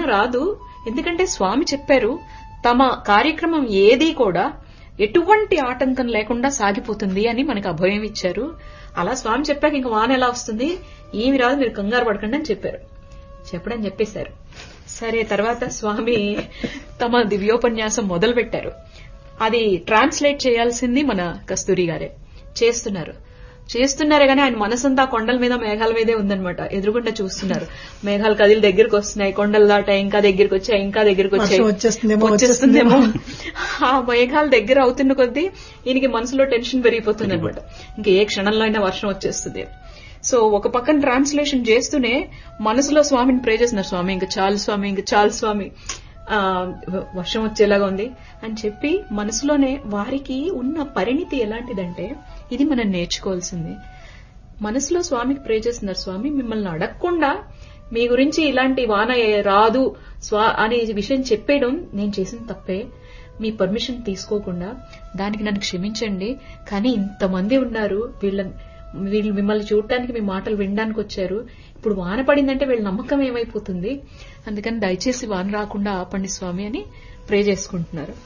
రాదు ఎందుకంటే స్వామి చెప్పారు తమ కార్యక్రమం ఏది కూడా ఎటువంటి ఆటంకం లేకుండా సాగిపోతుంది అని మనకు అభయం ఇచ్చారు అలా స్వామి చెప్పాక ఇంక వాన ఎలా వస్తుంది ఏమి రాదు మీరు కంగారు పడకండి అని చెప్పారు చెప్పడం చెప్పేశారు సరే తర్వాత స్వామి తమ దివ్యోపన్యాసం మొదలు పెట్టారు అది ట్రాన్స్లేట్ చేయాల్సింది మన కస్తూరి గారే చేస్తున్నారు చేస్తున్నారే కానీ ఆయన మనసంతా కొండల మీద మేఘాల మీదే ఉందన్నమాట ఎదురుగుండా చూస్తున్నారు మేఘాలు కదిలి దగ్గరికి వస్తున్నాయి కొండలు దాటా ఇంకా దగ్గరికి వచ్చాయి ఇంకా దగ్గరికి వచ్చాయి వర్షం వచ్చేస్తుందేమో, వచ్చేస్తుందేమో ఆ మేఘాలు దగ్గర అవుతున్న కొద్దీ ఈయనకి మనసులో టెన్షన్ పెరిగిపోతుంది అనమాట ఇంక ఏ క్షణంలో అయినా వర్షం వచ్చేస్తుంది సో ఒక పక్కన ట్రాన్స్లేషన్ చేస్తూనే మనసులో స్వామిని ప్రే చేస్తున్నారు స్వామి ఇంక చాలు స్వామి ఇంక చాలు స్వామి ఆ వర్షం వచ్చేలాగా ఉంది అని చెప్పి మనసులోనే వారికి ఉన్న పరిణితి ఎలాంటిదంటే ఇది మనం నేర్చుకోవాల్సింది మనసులో స్వామికి ప్రే చేస్తున్నారు స్వామి మిమ్మల్ని అడగకుండా మీ గురించి ఇలాంటి వాన రాదు స్వా అనే విషయం చెప్పేయడం నేను చేసిన తప్పే మీ పర్మిషన్ తీసుకోకుండా దానికి నన్ను క్షమించండి కానీ ఇంతమంది ఉన్నారు వీళ్ళ వీళ్ళు మిమ్మల్ని చూడటానికి మీ మాటలు వినడానికి వచ్చారు ఇప్పుడు వాన పడిందంటే వీళ్ళ నమ్మకం ఏమైపోతుంది అందుకని దయచేసి వాన రాకుండా ఆపండి స్వామి అని ప్రే చేసుకుంటున్నారు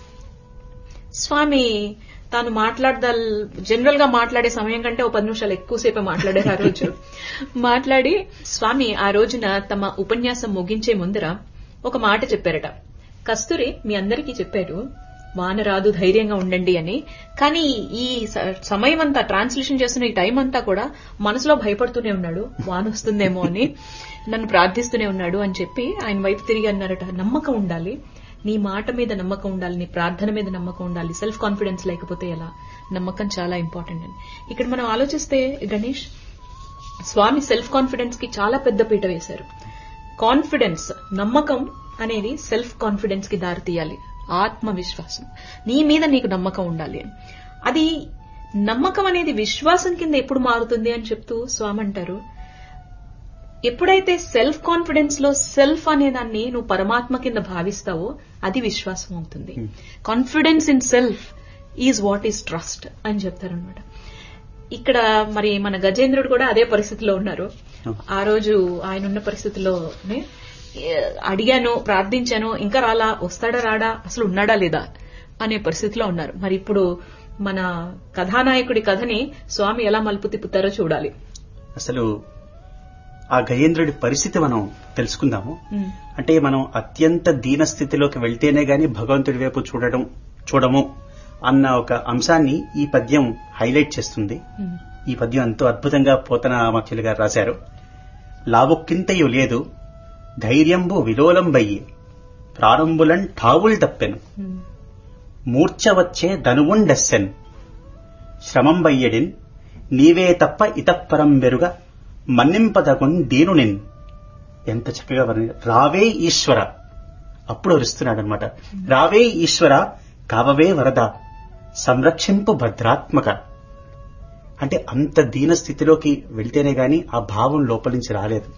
స్వామి తాను మాట్లాడదా జనరల్ గా మాట్లాడే సమయం కంటే ఓ పది నిమిషాలు ఎక్కువసేపే మాట్లాడారు ఆ రోజు మాట్లాడి స్వామి ఆ రోజున తమ ఉపన్యాసం ముగించే ముందర ఒక మాట చెప్పారట కస్తూరి మీ అందరికీ చెప్పారు వాన రాదు ధైర్యంగా ఉండండి అని కానీ ఈ స- సమయం అంతా ట్రాన్స్లేషన్ చేస్తున్న ఈ టైం అంతా కూడా మనసులో భయపడుతూనే ఉన్నాడు వాన వస్తుందేమో అని నన్ను ప్రార్థిస్తూనే ఉన్నాడు అని చెప్పి ఆయన వైపు తిరిగి అన్నారట నమ్మకం ఉండాలి నీ మాట మీద నమ్మకం ఉండాలి నీ ప్రార్థన మీద నమ్మకం ఉండాలి సెల్ఫ్ కాన్ఫిడెన్స్ లేకపోతే ఎలా నమ్మకం చాలా ఇంపార్టెంట్ అని ఇక్కడ మనం ఆలోచిస్తే గణేష్ స్వామి సెల్ఫ్ కాన్ఫిడెన్స్ కి చాలా పెద్ద పీట వేశారు కాన్ఫిడెన్స్ నమ్మకం అనేది సెల్ఫ్ కాన్ఫిడెన్స్ కి దారి తీయాలి ఆత్మవిశ్వాసం నీ మీద నీకు నమ్మకం ఉండాలి అని అది నమ్మకం అనేది విశ్వాసం కింద ఎప్పుడు మారుతుంది అని చెప్తూ స్వామి అంటారు ఎప్పుడైతే సెల్ఫ్ కాన్ఫిడెన్స్ లో సెల్ఫ్ అనే దాన్ని నువ్వు పరమాత్మ కింద భావిస్తావో అది విశ్వాసం అవుతుంది confidence in self is what is trust అని చెప్తారనమాట ఇక్కడ మరి మన గజేంద్రుడు కూడా అదే పరిస్థితిలో ఉన్నారు ఆ రోజు ఆయన ఉన్న పరిస్థితిలోనే ఏ, అడిగాను ప్రార్థించాను ఇంకా రాలా వస్తాడా రాడా అసలు ఉన్నాడా లేదా అనే పరిస్థితిలో ఉన్నారు మరి ఇప్పుడు మన కథానాయకుడి కథని స్వామి ఎలా మలుపు తిప్పుతారో చూడాలి అసలు ఆ గజేంద్రుడి పరిస్థితి మనం తెలుసుకుందాము ఉమ్, అంటే మనం అత్యంత దీన స్థితిలోకి వెళ్తేనే గాని భగవంతుడి వైపు చూడడం చూడము అన్న ఒక అంశాన్ని ఈ పద్యం హైలైట్ చేస్తుంది ఉమ్, ఈ పద్యం ఎంతో అద్భుతంగా పోతన మఖ్యులు గారు రాశారు లావుక్కింతయు లేదు ధైర్యంబు విలోలంబయ్యి ప్రారంభులన్ ఠావుల్ తప్పెను ఉమ్, మూర్ఛ వచ్చే ధనువుండెస్సెన్ శ్రమంబయ్యడిన్ నీవే తప్ప ఇతప్పరం వెరుగ మన్నింపదగున్ దీనునిన్ ఎంత చక్కగా వర్ణి రావే ఈశ్వర అప్పుడు అరుస్తున్నాడు అనమాట రావే ఈశ్వర కావవే వరద సంరక్షింపు భద్రాత్మక అంటే అంత దీన స్థితిలోకి వెళ్తేనే గాని ఆ భావం లోపల నుంచి రాలేదు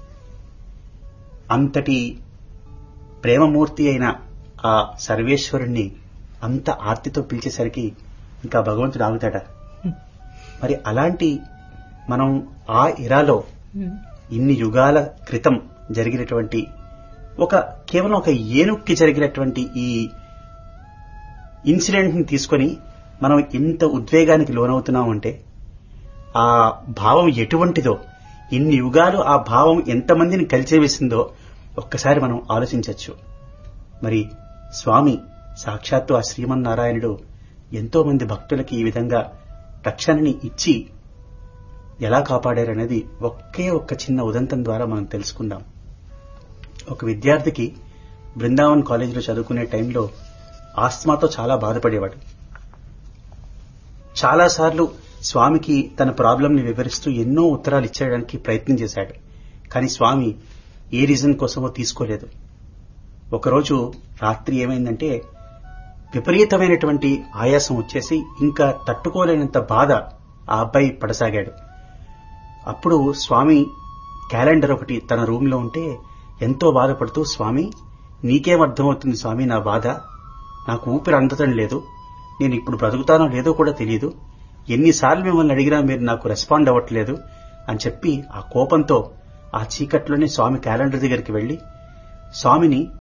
అంతటి ప్రేమమూర్తి అయిన ఆ సర్వేశ్వరుణ్ణి అంత ఆర్తితో పిలిచేసరికి ఇంకా భగవంతుడు ఆగుతాడా మరి అలాంటి మనం ఆ ఇరాలో ఉమ్, ఇన్ని యుగాల క్రితం జరిగినటువంటి ఒక కేవలం ఒక ఏనుక్కి జరిగినటువంటి ఈ ఇన్సిడెంట్ ని తీసుకొని మనం ఇంత ఉద్వేగానికి లోనవుతున్నామంటే ఆ భావం ఎటువంటిదో ఇన్ని యుగాలు ఆ భావం ఎంతమందిని కలిచివేసిందో ఒక్కసారి మనం ఆలోచించవచ్చు మరి స్వామి సాక్షాత్తు ఆ శ్రీమన్నారాయణుడు ఎంతో మంది భక్తులకి ఈ విధంగా రక్షణని ఇచ్చి ఎలా కాపాడారనేది ఒకే ఒక్క చిన్న ఉదంతం ద్వారా మనం తెలుసుకుందాం ఒక విద్యార్థికి బృందావన్ కాలేజీలో చదువుకునే టైంలో ఆస్మాతో చాలా బాధపడేవాడు చాలాసార్లు స్వామికి తన ప్రాబ్లంని వివరిస్తూ ఎన్నో ఉత్తరాలు ఇచ్చేయడానికి ప్రయత్నం చేశాడు కానీ స్వామి ఏ రీజన్ కోసమో తీసుకోలేదు ఒకరోజు రాత్రి ఏమైందంటే విపరీతమైనటువంటి ఆయాసం వచ్చేసి ఇంకా తట్టుకోలేనంత బాధ ఆ అబ్బాయి పడసాగాడు అప్పుడు స్వామి క్యాలెండర్ ఒకటి తన రూమ్ లో ఉంటే ఎంతో బాధపడుతూ స్వామి నీకేం అర్థమవుతుంది స్వామి నా బాధ నాకు ఊపిరి అందటం లేదు నేను ఇప్పుడు బ్రతుకుతానో లేదో కూడా తెలియదు ఎన్నిసార్లు మిమ్మల్ని అడిగినా మీరు నాకు రెస్పాండ్ అవ్వట్లేదు అని చెప్పి ఆ కోపంతో ఆ చీకట్లోనే స్వామి క్యాలెండర్ దగ్గరికి వెళ్లి స్వామిని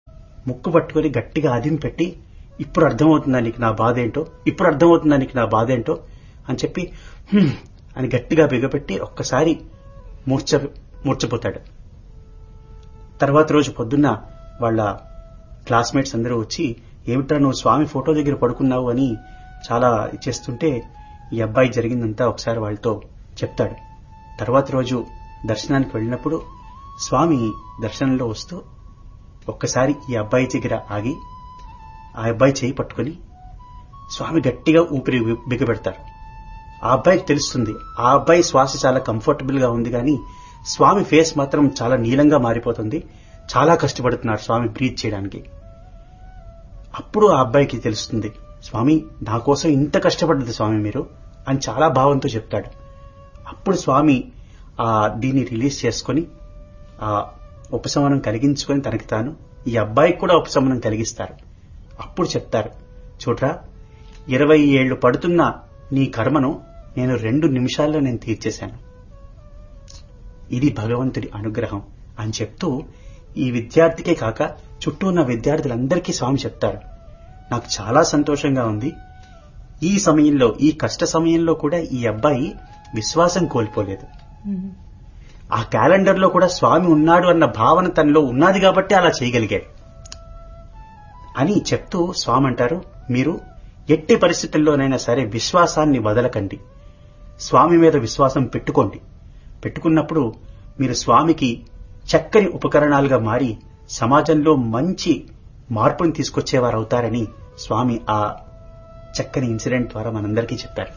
ముక్కు పట్టుకొని గట్టిగా అదిం పెట్టి ఇప్పుడు అర్థమవుతుందా నీకు నా బాధ ఏంటో ఇప్పుడు అర్థమవుతుందా నీకు నా బాధ ఏంటో అని చెప్పి "హ్మ్" అని గట్టిగా బిగపెట్టి ఒక్కసారి మూర్ఛ మూర్ఛపోతాడు తర్వాత రోజు పొద్దున్న వాళ్ళ క్లాస్మేట్స్ అందరూ వచ్చి ఏమిట్రా నువ్వు స్వామి ఫోటో దగ్గర పడుకున్నావు అని చాలా ఇచ్చేస్తుంటే ఈ అబ్బాయి జరిగిందంతా ఒకసారి వాళ్ళతో చెప్తాడు తర్వాత రోజు దర్శనానికి వెళ్ళినప్పుడు స్వామి దర్శనంలో వస్తూ ఒక్కసారి ఈ అబ్బాయి దగ్గర ఆగి ఆ అబ్బాయి చేయి పట్టుకుని స్వామి గట్టిగా ఊపిరి బి- బిగబెడతారు ఆ అబ్బాయికి తెలుస్తుంది ఆ అబ్బాయి శ్వాస చాలా కంఫర్టబుల్ గా ఉంది కానీ స్వామి ఫేస్ మాత్రం చాలా నీలంగా మారిపోతుంది చాలా కష్టపడుతున్నారు స్వామి బ్రీత్ చేయడానికి అప్పుడు ఆ అబ్బాయికి తెలుస్తుంది స్వామి నా కోసం ఇంత కష్టపడ్డది స్వామి మీరు అని చాలా భావంతో చెప్తాడు అప్పుడు స్వామి ఆ దీన్ని రిలీజ్ చేసుకొని ఆ ఉపశమనం కలిగించుకొని తనకి తాను ఈ అబ్బాయికి కూడా ఉపశమనం కలిగిస్తారు అప్పుడు చెప్తారు చూడ్రా ఇరవై ఏళ్లు పడుతున్న నీ కర్మను నేను రెండు నిమిషాల్లో నేను తీర్చేశాను ఇది భగవంతుడి అనుగ్రహం అని చెప్తూ ఈ విద్యార్థికే కాక చుట్టూ ఉన్న విద్యార్థులందరికీ స్వామి చెప్తారు నాకు చాలా సంతోషంగా ఉంది ఈ సమయంలో ఈ కష్ట సమయంలో కూడా ఈ అబ్బాయి విశ్వాసం కోల్పోలేదు ఆ క్యాలెండర్ లో కూడా స్వామి ఉన్నాడు అన్న భావన తనలో ఉన్నది కాబట్టి అలా చేయగలిగాడు అని చెప్తూ స్వామి అంటారు మీరు ఎట్టి పరిస్థితుల్లోనైనా సరే విశ్వాసాన్ని వదలకండి స్వామి మీద విశ్వాసం పెట్టుకోండి పెట్టుకున్నప్పుడు మీరు స్వామికి చక్కని ఉపకరణాలుగా మారి సమాజంలో మంచి మార్పుని తీసుకొచ్చేవారు అవుతారని స్వామి ఆ చక్కని ఇన్సిడెంట్ ద్వారా మనందరికీ చెప్పారు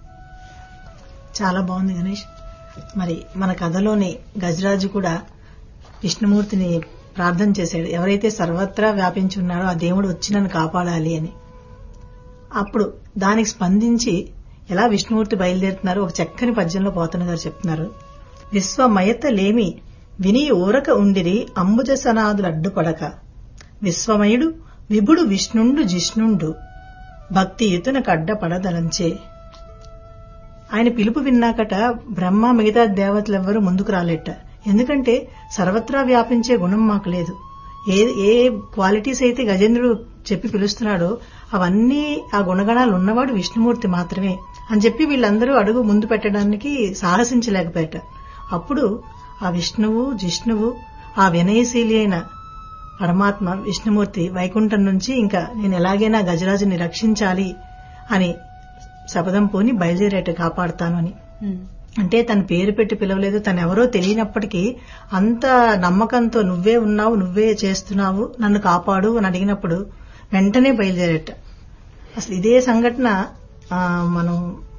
చాలా బాగుంది గణేష్ మరి మన కథలోని గజరాజు కూడా విష్ణుమూర్తిని ప్రార్థన చేశాడు ఎవరైతే సర్వత్రా వ్యాపించి ఉన్నాడో ఆ దేవుడు వచ్చి నన్ను కాపాడాలి అని అప్పుడు దానికి స్పందించి ఎలా విష్ణుమూర్తి బయలుదేరుతున్నారో ఒక చక్కని పద్యంలో పోతన గారు చెప్తున్నారు విశ్వమయత లేమి విని ఊరక ఉండిరి అంబుజసనాదులు అడ్డుపడక విశ్వమయుడు విభుడు విష్ణుండు జిష్ణుండు భక్తి ఇతునకు అడ్డపడదలంచే ఆయన పిలుపు విన్నాకట బ్రహ్మ మిగతా దేవతలెవ్వరూ ముందుకు రాలేట ఎందుకంటే సర్వత్రా వ్యాపించే గుణం మాకు లేదు ఏ ఏ క్వాలిటీస్ అయితే గజేంద్రుడు చెప్పి పిలుస్తున్నాడో అవన్నీ ఆ గుణగణాలు ఉన్నవాడు విష్ణుమూర్తి మాత్రమే అని చెప్పి వీళ్ళందరూ అడుగు ముందు పెట్టడానికి సాహసించలేకపోయాట అప్పుడు ఆ విష్ణువు జిష్ణువు ఆ వినయశీలి అయిన పరమాత్మ విష్ణుమూర్తి వైకుంఠం నుంచి ఇంకా నేను ఎలాగైనా గజరాజుని రక్షించాలి అని శపథం పోని బయలుదేరేట కాపాడుతాను అని అంటే తన పేరు పెట్టి పిలవలేదు తను ఎవరో తెలియనప్పటికీ అంత నమ్మకంతో నువ్వే ఉన్నావు నువ్వే చేస్తున్నావు నన్ను కాపాడు అని అడిగినప్పుడు వెంటనే బయలుదేరేట అసలు ఇదే సంఘటన ఆ, మనం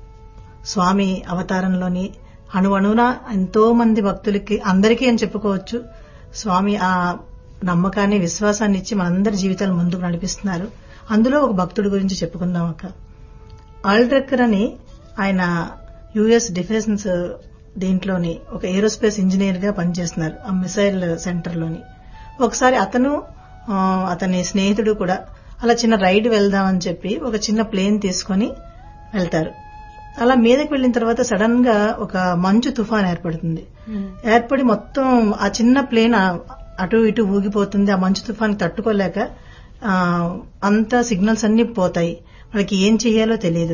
స్వామి అవతారంలోని అణువణువున ఎంతో మంది భక్తులకి అందరికీ అని చెప్పుకోవచ్చు స్వామి ఆ నమ్మకాన్ని విశ్వాసాన్ని ఇచ్చి మనందరి జీవితాలు ముందుకు నడిపిస్తున్నారు అందులో ఒక భక్తుడి గురించి చెప్పుకుందాం అక్క ఆల్డ్రెక్కర్ అని ఆయన యుఎస్ డిఫెన్స్ దీంట్లోని ఒక ఏరోస్పేస్ ఇంజనీర్ గా పనిచేస్తున్నారు ఆ మిసైల్ సెంటర్ లోని ఒకసారి అతను ఆ, అతని స్నేహితుడు కూడా అలా చిన్న రైడ్ వెళ్దామని చెప్పి ఒక చిన్న ప్లేన్ తీసుకొని వెళ్తారు అలా మీదకి వెళ్ళిన తర్వాత సడన్ గా ఒక మంచు తుఫాన్ ఏర్పడుతుంది ఏర్పడి మొత్తం ఆ చిన్న ప్లేన్ ఆ- అటు ఇటు ఊగిపోతుంది ఆ మంచు తుఫాన్ తట్టుకోలేక ఆ, అంతా సిగ్నల్స్ అన్ని పోతాయి వాళ్ళకి ఏం చేయాలో తెలియదు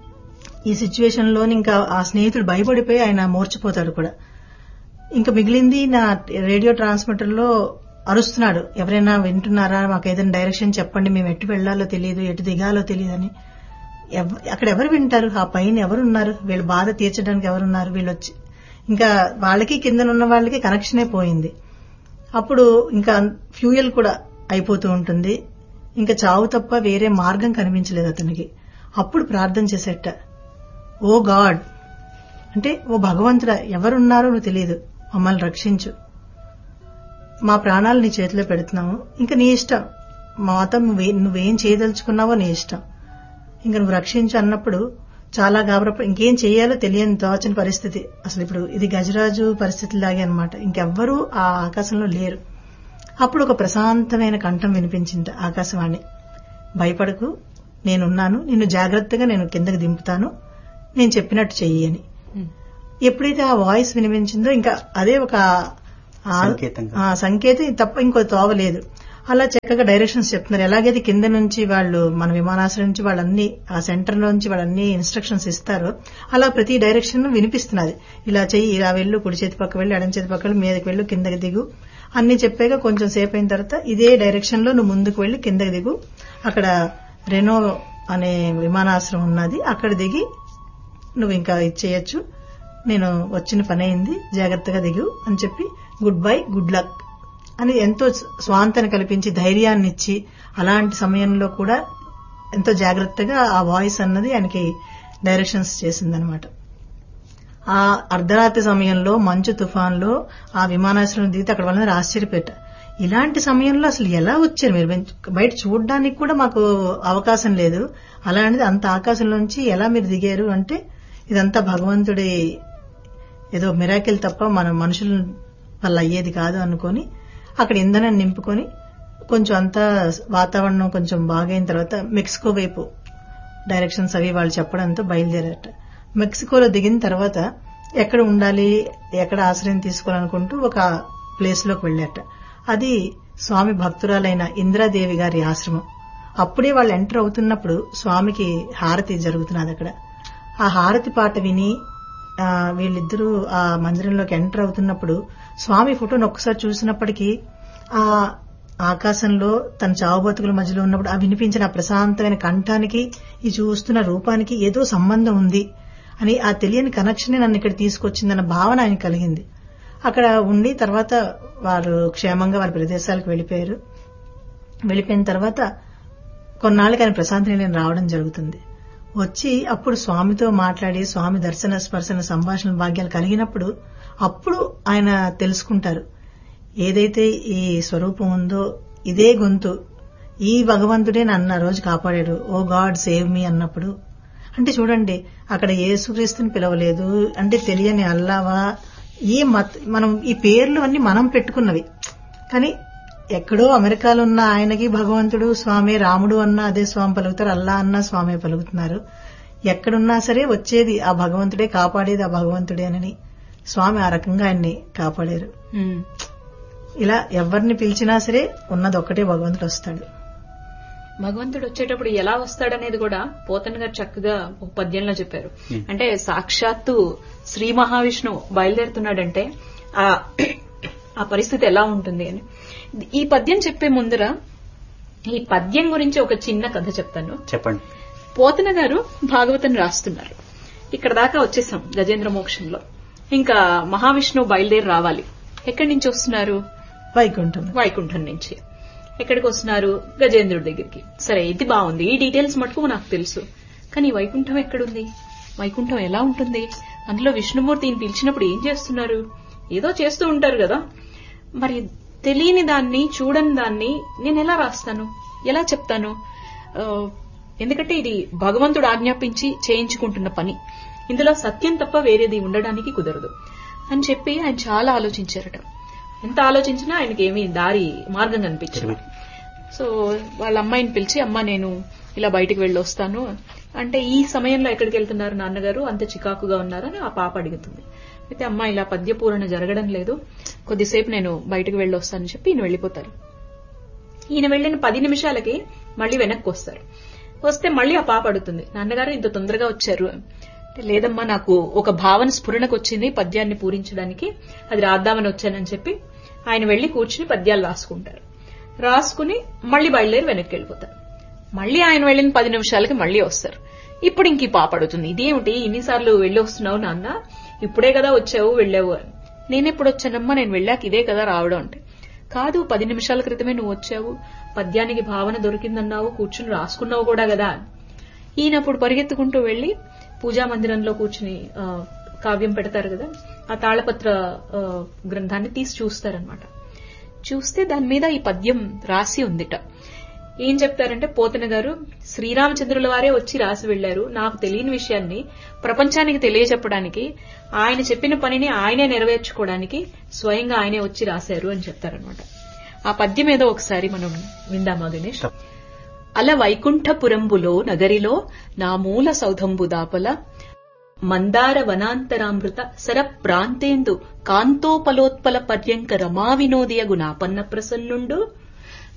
ఈ సిచ్యువేషన్ లోని ఇంకా ఆ స్నేహితుడు భయపడిపోయి ఆయన మూర్చిపోతాడు కూడా ఇంకా మిగిలింది నా రేడియో ట్రాన్స్మిటర్ లో అరుస్తున్నాడు ఎవరైనా వింటున్నారా మాకు ఏదైనా డైరెక్షన్ చెప్పండి మేము ఎటు వెళ్లాలో తెలియదు ఎటు దిగాలో తెలియదని ఎవ- అక్కడ ఎవరు వింటారు ఆ పైన ఎవరున్నారు వీళ్ళ బాధ తీర్చడానికి ఎవరున్నారు వీళ్ళు వచ్చి ఇంకా వాళ్ళకి కింద ఉన్న వాళ్ళకి కనెక్షనే పోయింది అప్పుడు ఇంకా ఫ్యూయల్ కూడా అయిపోతూ ఉంటుంది ఇంకా చావు తప్ప వేరే మార్గం కనిపించలేదు అతనికి అప్పుడు ప్రార్థన చేసేట ఓ గాడ్ అంటే ఓ భగవంతుడా ఎవరున్నారో నువ్వు తెలియదు మమ్మల్ని రక్షించు మా ప్రాణాలు నీ చేతిలో పెడుతున్నాము ఇంకా నీ ఇష్టం మా మతం నువ్వే- నువ్వేం చేయదలుచుకున్నావో నీ ఇష్టం ఇంకా నువ్వు రక్షించు అన్నప్పుడు చాలా గాబరప ఇంకేం చేయాలో తెలియని తోచని పరిస్థితి అసలు ఇప్పుడు ఇది గజరాజు పరిస్థితిలాగే అనమాట ఇంకెవ్వరూ ఆ ఆకాశంలో లేరు అప్పుడు ఒక ప్రశాంతమైన కంఠం వినిపించింది ఆకాశవాణి భయపడకు నేనున్నాను నిన్ను జాగ్రత్తగా నేను కిందకి దింపుతాను నేను చెప్పినట్టు చెయ్యి అని ఎప్పుడైతే ఆ వాయిస్ వినిపించిందో ఇంకా అదే ఒక ఆ- సంకేతంగా. ఆ సంకేతం తప్ప ఇంకో తోవలేదు అలా చక్కగా డైరెక్షన్స్ చెప్తున్నారు ఎలాగైతే కింద నుంచి వాళ్ళు మన విమానాశ్రయం నుంచి వాళ్ళన్ని ఆ సెంటర్ నుంచి వాళ్ళన్ని ఇన్స్ట్రక్షన్స్ ఇస్తారో అలా ప్రతి డైరెక్షన్ వినిపిస్తున్నది ఇలా చెయ్యి ఇలా వెళ్ళు కుడి చేతి పక్క వెళ్ళు ఎడం చేతి పక్క వెళ్ళు మీదకి వెళ్ళు కిందకి దిగు అన్ని చెప్పాక కొంచెం సేపు అయిన తర్వాత ఇదే డైరెక్షన్ లో నువ్వు ముందుకు వెళ్లి కిందకి దిగు అక్కడ రెనో అనే విమానాశ్రయం ఉన్నది అక్కడ దిగి నువ్వు ఇంకా ఇచ్చేయచ్చు నేను వచ్చిన పని అయింది జాగ్రత్తగా దిగు అని చెప్పి గుడ్ బై గుడ్ లక్ అని ఎంతో స్వాంతన కల్పించి ధైర్యాన్ని ఇచ్చి అలాంటి సమయంలో కూడా ఎంతో జాగ్రత్తగా ఆ వాయిస్ అన్నది ఆయనకి డైరెక్షన్స్ చేసిందనమాట ఆ అర్ధరాత్రి సమయంలో మంచు తుఫాన్లో ఆ విమానాశ్రయం దిగితే అక్కడ వాళ్ళని ఆశ్చర్యపెట్ట ఇలాంటి సమయంలో అసలు ఎలా వచ్చారు మీరు బయట చూడడానికి కూడా మాకు అవకాశం లేదు అలాంటిది అంత ఆకాశంలోంచి ఎలా మీరు దిగారు అంటే ఇదంతా భగవంతుడి ఏదో మిరాకిల్ తప్ప మన మనుషుల వల్ల అయ్యేది కాదు అనుకొని అక్కడ ఇంధనం నింపుకొని కొంచెం అంతా వాతావరణం కొంచెం బాగైన తర్వాత మెక్సికో వైపు డైరెక్షన్స్ అవి వాళ్ళు చెప్పడంతో బయలుదేరట మెక్సికోలో దిగిన తర్వాత ఎక్కడ ఉండాలి ఎక్కడ ఆశ్రయం తీసుకోవాలనుకుంటూ ఒక ప్లేస్ లోకి వెళ్ళాట అది స్వామి భక్తురాలైన ఇందిరాదేవి గారి ఆశ్రమం అప్పుడే వాళ్ళు ఎంటర్ అవుతున్నప్పుడు స్వామికి హారతి జరుగుతున్నది అక్కడ ఆ హారతి పాట విని ఆ, వీళ్ళిద్దరూ ఆ మందిరంలోకి ఎంటర్ అవుతున్నప్పుడు స్వామి ఫోటోను ఒక్కసారి చూసినప్పటికీ ఆ ఆకాశంలో తన చావు బతుకుల మధ్యలో ఉన్నప్పుడు ఆ వినిపించిన ఆ ప్రశాంతమైన కంఠానికి ఈ చూస్తున్న రూపానికి ఏదో సంబంధం ఉంది అని ఆ తెలియని కనెక్షన్ నన్ను ఇక్కడ తీసుకొచ్చిందన్న భావన ఆయన కలిగింది అక్కడ ఉండి తర్వాత వారు క్షేమంగా వారి ప్రదేశాలకు వెళ్ళిపోయారు వెళ్ళిపోయిన తర్వాత కొన్నాళ్ళకి ఆయన ప్రశాంతి నిలయం రావడం జరుగుతుంది వచ్చి అప్పుడు స్వామితో మాట్లాడి స్వామి దర్శన స్పర్శన సంభాషణ భాగ్యాలు కలిగినప్పుడు అప్పుడు ఆయన తెలుసుకుంటారు ఏదైతే ఈ స్వరూపం ఉందో ఇదే గొంతు ఈ భగవంతుడే నన్ను ఆ రోజు కాపాడాడు ఓ గాడ్ సేవ్ మీ అన్నప్పుడు అంటే చూడండి అక్కడ యేసుక్రీస్తుని పిలవలేదు అంటే తెలియని అల్లావా ఈ మత్ మనం ఈ పేర్లు అన్ని మనం పెట్టుకున్నవి కానీ ఎక్కడో అమెరికాలో ఉన్న ఆయనకి భగవంతుడు స్వామి రాముడు అన్న అదే స్వామి పలుకుతారు అల్లా అన్న స్వామి పలుకుతున్నారు ఎక్కడున్నా సరే వచ్చేది ఆ భగవంతుడే కాపాడేది ఆ భగవంతుడే అని స్వామి ఆ రకంగా ఆయన్ని కాపాడారు ఉమ్. ఇలా ఎవరిని పిలిచినా సరే ఉన్నది ఒక్కటే భగవంతుడు వస్తాడు భగవంతుడు వచ్చేటప్పుడు ఎలా వస్తాడనేది కూడా పోతన్ గారు చక్కగా ఒక పద్యంలో చెప్పారు Hmm. అంటే సాక్షాత్తు శ్రీ మహావిష్ణువు బయలుదేరుతున్నాడంటే ఆ ఆ పరిస్థితి ఎలా ఉంటుంది అని ఈ పద్యం చెప్పే ముందర ఈ పద్యం గురించి ఒక చిన్న కథ చెప్తాను చెప్పండి పోతన గారు భాగవతం రాస్తున్నారు ఇక్కడ దాకా వచ్చేసాం గజేంద్ర మోక్షంలో ఇంకా మహావిష్ణువు బయలుదేరి రావాలి ఎక్కడి నుంచి వస్తున్నారు వైకుంఠం వైకుంఠం నుంచి ఎక్కడికి వస్తున్నారు గజేంద్రుడి దగ్గరికి సరే ఇది బాగుంది ఈ డీటెయిల్స్ మటుకు నాకు తెలుసు కానీ ఈ వైకుంఠం ఎక్కడుంది వైకుంఠం ఎలా ఉంటుంది అందులో విష్ణుమూర్తిని పిలిచినప్పుడు ఏం చేస్తున్నారు ఏదో చేస్తూ ఉంటారు కదా మరి తెలియని దాన్ని చూడని దాన్ని నేను ఎలా రాస్తాను ఎలా చెప్తాను ఆ, ఎందుకంటే ఇది భగవంతుడు ఆజ్ఞాపించి చేయించుకుంటున్న పని ఇందులో సత్యం తప్ప వేరేది ఉండడానికి కుదరదు అని చెప్పి ఆయన చాలా ఆలోచించారట ఎంత ఆలోచించినా ఆయనకి ఏమీ దారి మార్గం కనిపించదు సో వాళ్ళ అమ్మాయిని పిలిచి అమ్మ నేను ఇలా బయటికి వెళ్ళి వస్తాను అంటే ఈ సమయంలో ఎక్కడికి వెళ్తున్నారు నాన్నగారు అంత చికాకుగా ఉన్నారని ఆ పాప అడుగుతుంది అయితే అమ్మ ఇలా పద్యపూరణ జరగడం లేదు కొద్దిసేపు నేను బయటకు వెళ్ళి వస్తానని చెప్పి ఈయన వెళ్ళిపోతారు ఈయన వెళ్ళిన పది నిమిషాలకి మళ్ళీ వెనక్కి వస్తారు వస్తే మళ్ళీ ఆ పాప అడుగుతుంది నాన్నగారు ఇంత తొందరగా వచ్చారు అంటే లేదమ్మా నాకు ఒక భావన స్ఫురణకు వచ్చింది పద్యాన్ని పూరించడానికి అది రాద్దామని వచ్చానని చెప్పి ఆయన వెళ్లి కూర్చుని పద్యాలు రాసుకుంటారు రాసుకుని మళ్ళీ బయలుదేరి వెనక్కి వెళ్ళిపోతారు మళ్ళీ ఆయన వెళ్ళిన పది నిమిషాలకి మళ్ళీ వస్తారు ఇప్పుడు ఇంక ఈ పాప అడుగుతుంది ఇదేమిటి ఇన్నిసార్లు వెళ్ళి వస్తున్నావు నాన్న ఇప్పుడే కదా వచ్చావు వెళ్ళావు అని నేనెప్పుడు వచ్చానమ్మా నేను వెళ్ళాక ఇదే కదా రావడం అంటే కాదు పది నిమిషాల క్రితమే నువ్వు వచ్చావు పద్యానికి భావన దొరికిందన్నావు కూర్చుని రాసుకున్నావు కూడా కదా ఈయన అప్పుడు పరిగెత్తుకుంటూ వెళ్లి పూజా మందిరంలో కూర్చుని ఆ, కావ్యం పెడతారు కదా ఆ తాళపత్ర ఆ, గ్రంథాన్ని తీసి చూస్తారనమాట చూస్తే దాని మీద ఈ పద్యం రాసి ఉందిట ఏం చెప్తారంటే పోతన గారు శ్రీరామచంద్రుల వారే వచ్చి రాసి వెళ్లారు నాకు తెలియని విషయాన్ని ప్రపంచానికి తెలియజెప్పడానికి ఆయన చెప్పిన పనిని ఆయనే నెరవేర్చుకోవడానికి స్వయంగా ఆయనే వచ్చి రాశారు అని చెప్తారనమాట ఆ పద్యం ఏదో ఒకసారి మనం విందామా గణేష్ అల వైకుంఠపురంబులో నగరిలో నా మూల సౌధంబు దాపల మందార వనాంతరామృత సర ప్రాంతేందు కాంతోపలోత్పల పర్యంక రమా వినోదియగు నాపన్న ప్రసన్నుండు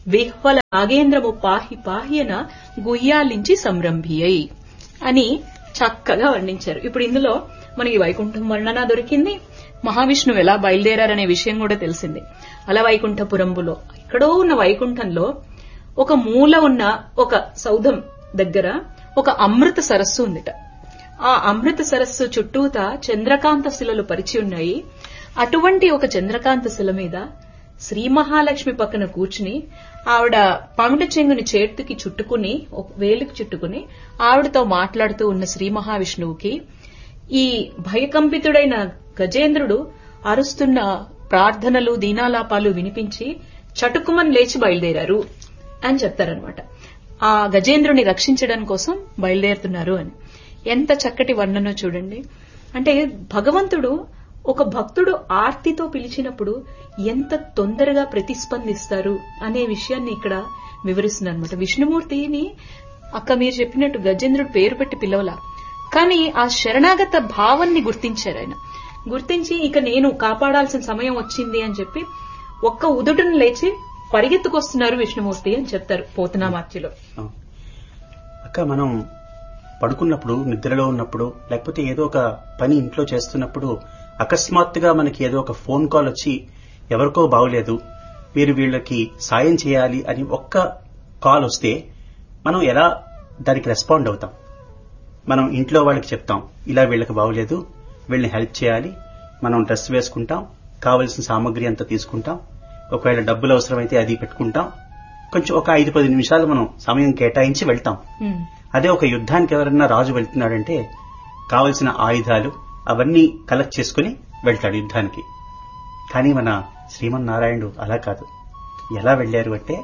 విహ్వల నాగేంద్రము పాహి పాహియన గుయ్యాలించి సంరంభియై అని చక్కగా వర్ణించారు ఇప్పుడు ఇందులో మనకి వైకుంఠం వర్ణన దొరికింది మహావిష్ణువు ఎలా బయలుదేరారనే విషయం కూడా తెలిసింది అలా వైకుంఠపురంబులో ఎక్కడో ఉన్న వైకుంఠంలో ఒక మూల ఉన్న ఒక సౌధం దగ్గర ఒక అమృత సరస్సు ఉందిట ఆ అమృత సరస్సు చుట్టూత చంద్రకాంత శిలలు పరిచి ఉన్నాయి అటువంటి ఒక చంద్రకాంత శిల మీద శ్రీ మహాలక్ష్మి పక్కన కూర్చుని ఆవిడ పమిట చెంగుని చేతికి చుట్టుకుని ఒక వేలికి చుట్టుకుని ఆవిడతో మాట్లాడుతూ ఉన్న శ్రీ మహావిష్ణువుకి ఈ భయకంపితుడైన గజేంద్రుడు అరుస్తున్న ప్రార్థనలు దీనాలాపాలు వినిపించి చటుకుమని లేచి బయలుదేరారు అని చెప్తారనమాట ఆ గజేంద్రుని రక్షించడం కోసం బయలుదేరుతున్నారు అని ఎంత చక్కటి వర్ణనో చూడండి అంటే భగవంతుడు ఒక భక్తుడు ఆర్తితో పిలిచినప్పుడు ఎంత తొందరగా ప్రతిస్పందిస్తారు అనే విషయాన్ని ఇక్కడ వివరిస్తున్నారు అనమాట విష్ణుమూర్తిని అక్క మీరు చెప్పినట్టు గజేంద్రుడు పేరు పెట్టి పిలవలా కానీ ఆ శరణాగత భావాన్ని గుర్తించారు ఆయన గుర్తించి ఇక నేను కాపాడాల్సిన సమయం వచ్చింది అని చెప్పి ఒక్క ఉదుటును లేచి పరిగెత్తుకొస్తున్నారు విష్ణుమూర్తి అని చెప్తారు పోతనామాత్యలో ఆ. అక్క మనం పడుకున్నప్పుడు నిద్రలో ఉన్నప్పుడు లేకపోతే ఏదో ఒక పని ఇంట్లో చేస్తున్నప్పుడు అకస్మాత్తుగా మనకి ఏదో ఒక ఫోన్ కాల్ వచ్చి ఎవరికో బాగోలేదు మీరు వీళ్ళకి సాయం చేయాలి అని ఒక్క కాల్ వస్తే మనం ఎలా దానికి రెస్పాండ్ అవుతాం మనం ఇంట్లో వాళ్ళకి చెప్తాం ఇలా వీళ్ళకి బాగోలేదు వీళ్ళని హెల్ప్ చేయాలి మనం డ్రెస్ వేసుకుంటాం కావలసిన సామాగ్రి అంతా తీసుకుంటాం ఒకవేళ డబ్బులు అవసరమైతే అది పెట్టుకుంటాం కొంచెం ఒక ఐదు పది నిమిషాలు మనం సమయం కేటాయించి వెళ్తాం ఉమ్, అదే ఒక యుద్ధానికి ఎవరన్నా రాజు వెళ్తున్నాడంటే కావలసిన ఆయుధాలు అవన్నీ కలెక్ట్ చేసుకుని వెళ్తాడు యుద్ధానికి కానీ మన శ్రీమన్నారాయణుడు అలా కాదు ఎలా వెళ్లారు అంటే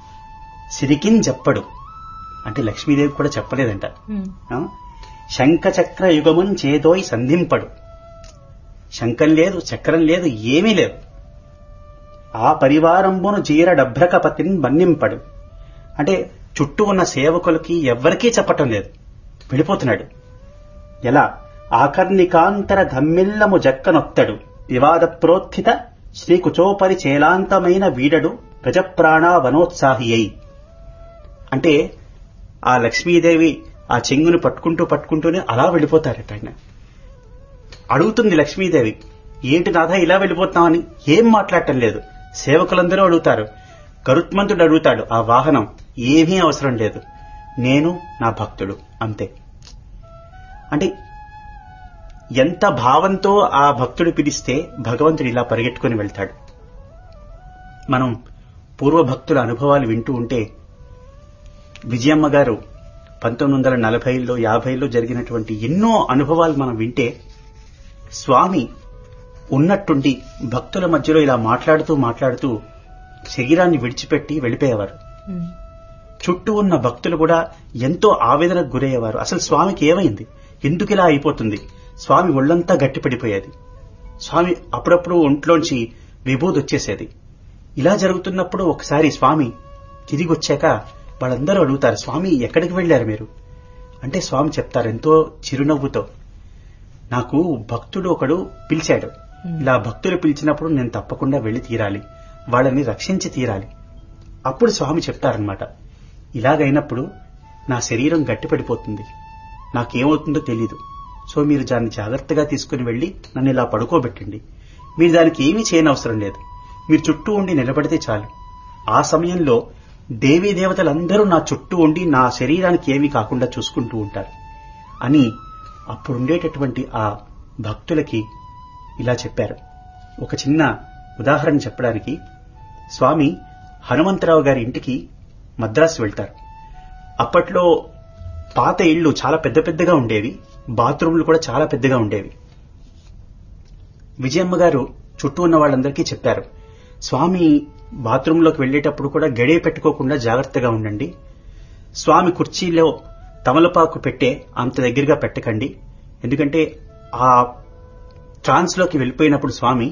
సిరికిన్ చెప్పడు అంటే లక్ష్మీదేవి కూడా చెప్పలేదంట ఉమ్, ఆ? శంఖచక్ర యుగమున్ చేదోయ్ సంధింపడు శంఖం లేదు చక్రం లేదు ఏమీ లేదు ఆ పరివారంబును జీర డభ్రకపతిని మన్నింపడు అంటే చుట్టూ ఉన్న సేవకులకి ఎవ్వరికీ చెప్పటం లేదు వెళ్ళిపోతున్నాడు ఎలా ఆకర్ణికాంతర ధమ్మిల్లము జక్కనొత్తడు వివాద ప్రోత్థిత శ్రీ కుచోపరి చేలాంతమైన వీడడు గజప్రాణ వనోత్సాహి అయి అంటే ఆ లక్ష్మీదేవి ఆ చెంగును పట్టుకుంటూ పట్టుకుంటూనే అలా వెళ్ళిపోతారట ఆయన అడుగుతుంది లక్ష్మీదేవి ఏంటి నాథ ఇలా వెళ్ళిపోతామని ఏం మాట్లాడటం లేదు సేవకులందరూ అడుగుతారు గరుత్మంతుడు అడుగుతాడు ఆ వాహనం ఏమీ అవసరం లేదు నేను నా భక్తుడు అంతే అంటే ఎంత భావంతో ఆ భక్తుడు పిలిస్తే భగవంతుడు ఇలా పరిగెట్టుకుని వెళ్తాడు మనం పూర్వ భక్తుల అనుభవాలు వింటూ ఉంటే విజయమ్మ గారు పంతొమ్మిది వందల నలభైలో యాభైలో జరిగినటువంటి ఎన్నో అనుభవాలు మనం వింటే స్వామి ఉన్నట్టుండి భక్తుల మధ్యలో ఇలా మాట్లాడుతూ మాట్లాడుతూ శరీరాన్ని విడిచిపెట్టి వెళ్ళిపోయేవారు ఉమ్, చుట్టూ ఉన్న భక్తులు కూడా ఎంతో ఆవేదనకు గురయ్యేవారు అసలు స్వామికి ఏమైంది ఎందుకు ఇలా అయిపోతుంది స్వామి ఒళ్ళంతా గట్టిపడిపోయేది స్వామి అప్పుడప్పుడు ఒంట్లోంచి విభూది వచ్చేసేది ఇలా జరుగుతున్నప్పుడు ఒకసారి స్వామి తిరిగి వచ్చాక వాళ్ళందరూ అడుగుతారు స్వామి ఎక్కడికి వెళ్ళారు మీరు అంటే స్వామి చెప్తారు ఎంతో చిరునవ్వుతో నాకు భక్తుడు ఒకడు పిలిచాడు ఇలా భక్తులు పిలిచినప్పుడు నేను తప్పకుండా వెళ్లి తీరాలి వాళ్ళని రక్షించి తీరాలి అప్పుడు స్వామి చెప్తారనమాట ఇలాగైనప్పుడు నా శరీరం గట్టిపడిపోతుంది నాకేమవుతుందో తెలీదు సో మీరు దాన్ని జాగ్రత్తగా తీసుకుని వెళ్లి నన్ను ఇలా పడుకోబెట్టండి మీరు దానికి ఏమీ చేయనవసరం లేదు మీరు చుట్టూ ఉండి నిలబడితే చాలు ఆ సమయంలో దేవీ దేవతలందరూ నా చుట్టూ ఉండి నా శరీరానికి ఏమీ కాకుండా చూసుకుంటూ ఉంటారు అని అప్పుడుండేటటువంటి ఆ భక్తులకి ఇలా చెప్పారు ఒక చిన్న ఉదాహరణ చెప్పడానికి స్వామి హనుమంతరావు గారి ఇంటికి మద్రాసు వెళ్తారు అప్పట్లో పాత ఇళ్లు చాలా పెద్ద పెద్దగా ఉండేవి బాత్రూమ్లు కూడా చాలా పెద్దగా ఉండేవి విజయమ్మ గారు చుట్టూ ఉన్న వాళ్ళందరికీ చెప్పారు స్వామి బాత్రూంలోకి వెళ్లేటప్పుడు కూడా గడియ పెట్టుకోకుండా జాగ్రత్తగా ఉండండి స్వామి కుర్చీలో తమలపాకు పెట్టే అంత దగ్గరగా పెట్టకండి ఎందుకంటే ఆ ట్రాన్స్ లోకి వెళ్ళిపోయినప్పుడు స్వామి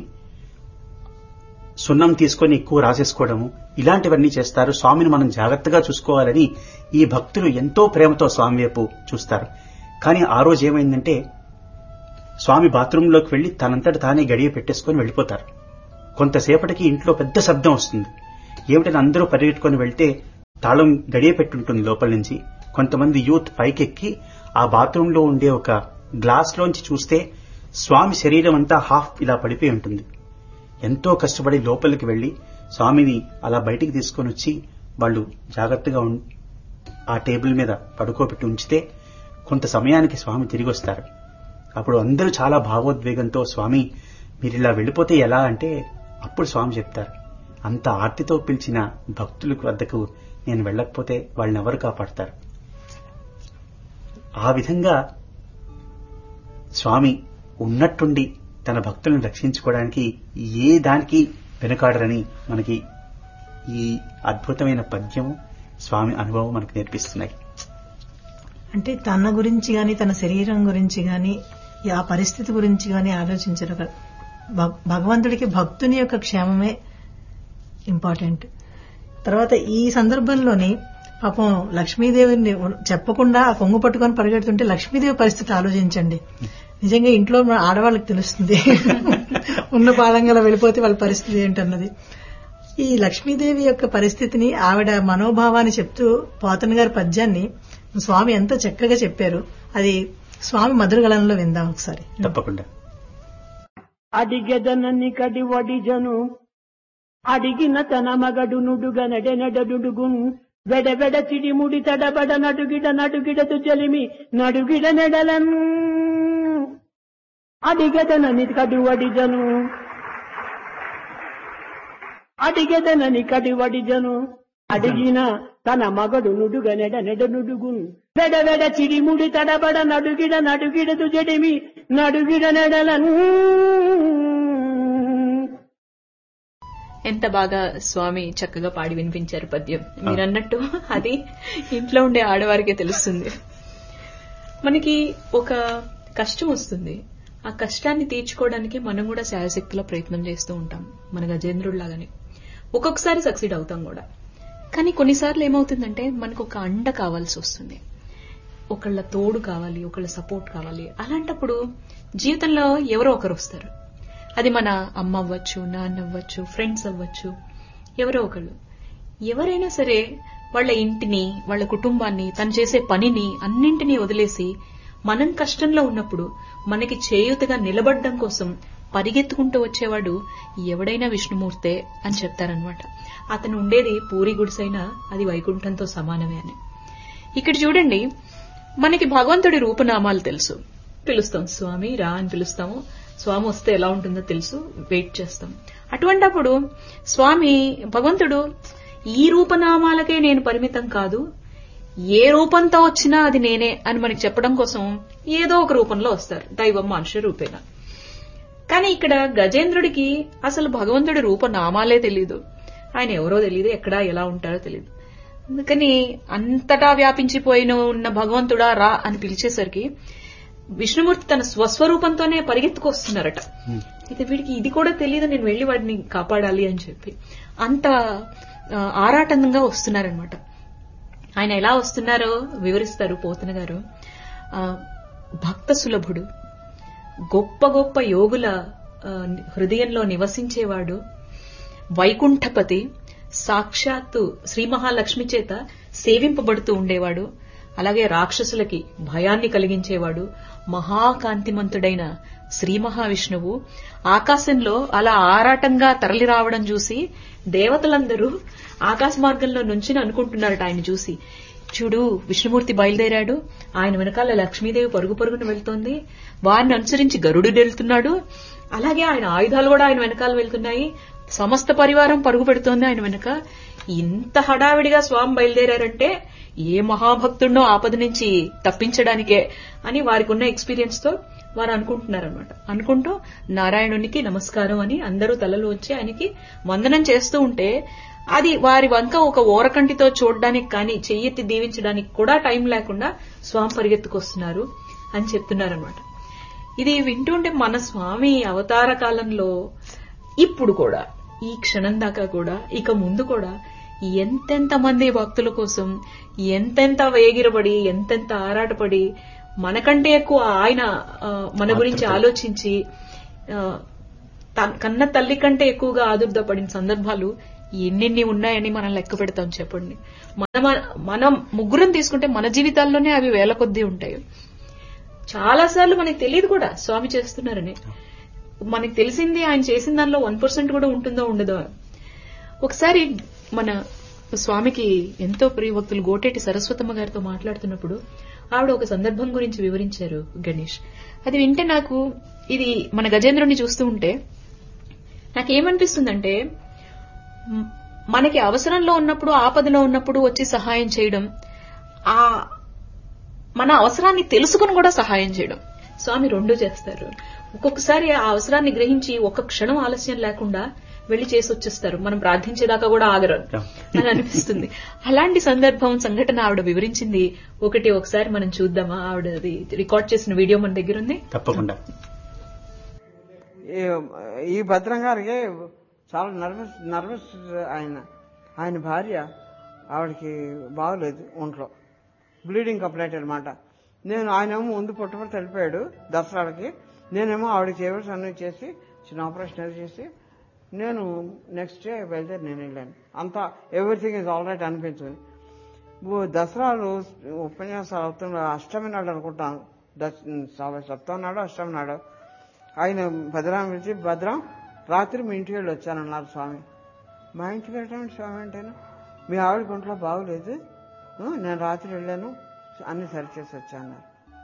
సున్నం తీసుకొని ఎక్కువ రాసేసుకోవడము ఇలాంటివన్నీ చేస్తారు స్వామిని మనం జాగ్రత్తగా చూసుకోవాలని ఈ భక్తులు ఎంతో ప్రేమతో స్వామి వైపు చూస్తారు కానీ ఆ రోజు ఏమైందంటే స్వామి బాత్రూంలోకి వెళ్లి తనంతట తానే గడియ పెట్టేసుకొని వెళ్ళిపోతారు కొంతసేపటికి ఇంట్లో పెద్ద శబ్దం వస్తుంది ఏమిటని అందరూ పరిగెట్టుకొని వెళ్తే తాళం గడియ పెట్టుంటుంది లోపల నుంచి కొంతమంది యూత్ పైకెక్కి ఆ బాత్రూమ్ లో ఉండే ఒక గ్లాస్ లోంచి చూస్తే స్వామి శరీరం అంతా హాఫ్ ఇలా పడిపోయి ఉంటుంది ఎంతో కష్టపడి లోపలికి వెళ్లి స్వామిని అలా బయటికి తీసుకొని వచ్చి వాళ్ళు జాగ్రత్తగా ఉం- ఆ టేబుల్ మీద పడుకోబెట్టి ఉంచితే కొంత సమయానికి స్వామి తిరిగి వస్తారు అప్పుడు అందరూ చాలా భావోద్వేగంతో స్వామి మీరు ఇలా వెళ్ళిపోతే ఎలా అంటే అప్పుడు స్వామి చెప్తారు అంత ఆర్తితో పిలిచిన భక్తుల వద్దకు నేను వెళ్ళకపోతే వాళ్ళని ఎవరు కాపాడతారు ఆ విధంగా స్వామి ఉన్నట్టుండి తన భక్తులను రక్షించుకోవడానికి ఏ దానికి వెనుకాడరని మనకి ఈ అద్భుతమైన పద్యము స్వామి అనుభవం మనకు నేర్పిస్తున్నాయి అంటే తన గురించి గాని తన శరీరం గురించి గాని ఆ పరిస్థితి గురించి గాని ఆలోచించరు కదా. భగ- భగవంతుడికి భక్తుని యొక్క క్షేమమే ఇంపార్టెంట్ తర్వాత ఈ సందర్భంలోని పాపం లక్ష్మీదేవిని చెప్పకుండా ఆ కొంగు పట్టుకొని పరిగెడుతుంటే లక్ష్మీదేవి పరిస్థితి ఆలోచించండి నిజంగా ఇంట్లో మన ఆడవాళ్ళకి తెలుస్తుంది ఉన్న పాలంగా వెళ్ళిపోతే వాళ్ళ పరిస్థితి ఏంటన్నది ఈ లక్ష్మీదేవి యొక్క పరిస్థితిని ఆవిడ మనోభావాన్ని చెప్తూ పోతన్ గారి పద్యాన్ని స్వామి ఎంత చక్కగా చెప్పారు అది స్వామి మధురగలంలో విందాం ఒకసారి తప్పకుండా అడిగెదనని కడి వడిజను అడిగిన తన మగడు నుడుగ నడె నడుడుగున్ వెడ వెడ చిడిముడి తడబడ నడుగిడ నడుగిడదు జలిమి నడుగిడ నెడలన్ అడిగెదనని కడి వడిజను అడిగెదనని కడి వడిజను అడిగిన తన మగడు నుడుగ నెడ నెడ నుడుగున్ వెడ వెడ చిడిముడి తడబడ నడుగిడ నడుగిడదు జడిమి నడుగిడ నెడలన్ ఎంత బాగా స్వామి చక్కగా పాడి వినిపించారు పద్యం మీరు అన్నట్టు అది ఇంట్లో ఉండే ఆడవారికే తెలుస్తుంది మనకి ఒక కష్టం వస్తుంది ఆ కష్టాన్ని తీర్చుకోవడానికి మనం కూడా శాయశక్తిలో ప్రయత్నం చేస్తూ ఉంటాం మన గజేంద్రుడిలాగానే ఒక్కొక్కసారి సక్సీడ్ అవుతాం కూడా కానీ కొన్నిసార్లు ఏమవుతుందంటే మనకు ఒక అండ కావాల్సి వస్తుంది ఒకళ్ళ తోడు కావాలి ఒకళ్ళ సపోర్ట్ కావాలి అలాంటప్పుడు జీవితంలో ఎవరో ఒకరు వస్తారు అది మన అమ్మ అవ్వచ్చు నాన్న అవ్వచ్చు ఫ్రెండ్స్ అవ్వచ్చు ఎవరో ఒకళ్ళు ఎవరైనా సరే వాళ్ళ ఇంటిని వాళ్ళ కుటుంబాన్ని తను చేసే పనిని అన్నింటినీ వదిలేసి మనం కష్టంలో ఉన్నప్పుడు మనకి చేయూతగా నిలబడడం కోసం పరిగెత్తుకుంటూ వచ్చేవాడు ఎవడైనా విష్ణుమూర్తే అని చెప్తారనమాట అతను ఉండేది పూరి గుడిసైనా అది వైకుంఠంతో సమానమే అని ఇక్కడ చూడండి మనకి భగవంతుడి రూపనామాలు తెలుసు పిలుస్తాం స్వామి రా అని పిలుస్తాము స్వామి వస్తే ఎలా ఉంటుందో తెలుసు వెయిట్ చేస్తాం అటువంటప్పుడు స్వామి భగవంతుడు ఈ రూపనామాలకే నేను పరిమితం కాదు ఏ రూపంతో వచ్చినా అది నేనే అని మనకి చెప్పడం కోసం ఏదో ఒక రూపంలో వస్తారు దైవం మనుష్య రూపేణ కానీ ఇక్కడ గజేంద్రుడికి అసలు భగవంతుడి రూపనామాలే తెలీదు ఆయన ఎవరో తెలియదు ఎక్కడ ఎలా ఉంటారో తెలియదు అందుకని అంతటా వ్యాపించిపోయిన ఉన్న భగవంతుడా రా అని పిలిచేసరికి విష్ణుమూర్తి తన స్వస్వరూపంతోనే పరిగెత్తుకొస్తున్నారట Hmm. అయితే వీడికి ఇది కూడా తెలియదు నేను వెళ్లి వాడిని కాపాడాలి అని చెప్పి అంత ఆ, ఆరాటంగా వస్తున్నారనమాట ఆయన ఎలా వస్తున్నారో వివరిస్తారు పోతన గారు ఆ, భక్త సులభుడు గొప్ప గొప్ప యోగుల ఆ, హృదయంలో నివసించేవాడు వైకుంఠపతి సాక్షాత్తు శ్రీ మహాలక్ష్మి చేత సేవింపబడుతూ ఉండేవాడు అలాగే రాక్షసులకి భయాన్ని కలిగించేవాడు మహాకాంతిమంతుడైన శ్రీ మహావిష్ణువు ఆకాశంలో అలా ఆరాటంగా తరలి రావడం చూసి దేవతలందరూ ఆకాశ మార్గంలో నుంచి అనుకుంటున్నారట ఆయన చూసి చూడు విష్ణుమూర్తి బయలుదేరాడు ఆయన వెనకాల లక్ష్మీదేవి పరుగు పరుగున వెళ్తోంది వారిని అనుసరించి గరుడు వెళ్తున్నాడు అలాగే ఆయన ఆయుధాలు కూడా ఆయన వెనకాల వెళ్తున్నాయి సమస్త పరివారం పరుగు పెడుతోంది ఆయన వెనక ఇంత హడావిడిగా స్వామి బయలుదేరారంటే ఏ మహాభక్తుడినో ఆపద నుంచి తప్పించడానికే అని వారికి ఉన్న ఎక్స్పీరియన్స్ తో వారు అనుకుంటున్నారనమాట అనుకుంటూ నారాయణునికి నమస్కారం అని అందరూ తలలు వచ్చి ఆయనకి వందనం చేస్తూ ఉంటే అది వారి వంక ఒక ఓరకంటితో చూడడానికి కానీ చెయ్యెత్తి దీవించడానికి కూడా టైం లేకుండా స్వామి పరిగెత్తుకొస్తున్నారు అని చెప్తున్నారనమాట ఇది వింటుంటే మన స్వామి అవతార కాలంలో ఇప్పుడు కూడా ఈ క్షణం దాకా కూడా ఇక ముందు కూడా ఎంతెంత మంది భక్తుల కోసం ఎంతెంత వేగిరపడి ఎంతెంత ఆరాటపడి మనకంటే ఎక్కువ ఆయన ఆ, మన గురించి ఆలోచించి ఆ, త- కన్న తల్లి కంటే ఎక్కువగా ఆదుర్దపడిన సందర్భాలు ఎన్నెన్ని ఉన్నాయని మనం లెక్క పెడతాం చెప్పండి మన మనం ముగ్గురం తీసుకుంటే మన జీవితాల్లోనే అవి వేల కొద్దీ ఉంటాయి చాలా సార్లు మనకి తెలియదు కూడా స్వామి చేస్తున్నారని మనకి తెలిసింది ఆయన చేసిన దానిలో వన్ పర్సెంట్ కూడా ఉంటుందో ఉండదో ఒకసారి మన స్వామికి ఎంతో ప్రియభక్తులు గోటేటి సరస్వతమ్మ గారితో మాట్లాడుతున్నప్పుడు ఆవిడ ఒక సందర్భం గురించి వివరించారు గణేష్ అది వింటే నాకు ఇది మన గజేంద్రుని చూస్తూ ఉంటే నాకేమనిపిస్తుందంటే మ్, మనకి అవసరంలో ఉన్నప్పుడు ఆపదలో ఉన్నప్పుడు వచ్చి సహాయం చేయడం ఆ మన అవసరాన్ని తెలుసుకుని కూడా సహాయం చేయడం స్వామి రెండు చేస్తారు ఒక్కొక్కసారి ఆ అవసరాన్ని గ్రహించి ఒక్క క్షణం ఆలస్యం లేకుండా వెళ్లి చేసి వచ్చేస్తారు మనం ప్రార్థించేదాకా కూడా ఆగరు అని అనిపిస్తుంది అలాంటి సందర్భం సంఘటన ఆవిడ వివరించింది ఒకటి ఒకసారి మనం చూద్దామా ఆవిడ అది రికార్డ్ చేసిన వీడియో మన దగ్గర ఉంది తప్పకుండా ఈ- ఈ భద్రం గారికి చాలా నర్వస్ నర్వస్ ఆయన ఆయన భార్య ఆవిడకి బాగోలేదు ఒంట్లో బ్లీడింగ్ కంప్లైంట్ అనమాట నేను ఆయనేమో ముందు పుట్టపడి వెళ్ళిపోయాడు దసరాలకి నేనేమో ఆవిడకి చేయవలసి అన్నీ చేసి చిన్న ఆపరేషన్ అది చేసి నేను నెక్స్ట్ డే బయలుదేరి నేను వెళ్ళాను అంతా ఎవ్రీథింగ్ ఇస్ ఆల్ రైట్ అనిపించింది ఓ దసరాలు ఉపన్యాసాలు అవుతున్న అష్టమి నాడు అనుకుంటాను దశ సప్తమి నాడు అష్టమి నాడు ఆయన భద్రాం పిలిచి భద్రం రాత్రి మీ ఇంటికి వెళ్ళి వచ్చానన్నారు స్వామి మా ఇంటికి వెళ్ళటం స్వామి అంటేను మీ ఆవిడ గుంట్లో బాగోలేదు ఆ, నేను రాత్రి వెళ్ళాను అన్ని సరిచేసి వచ్చాను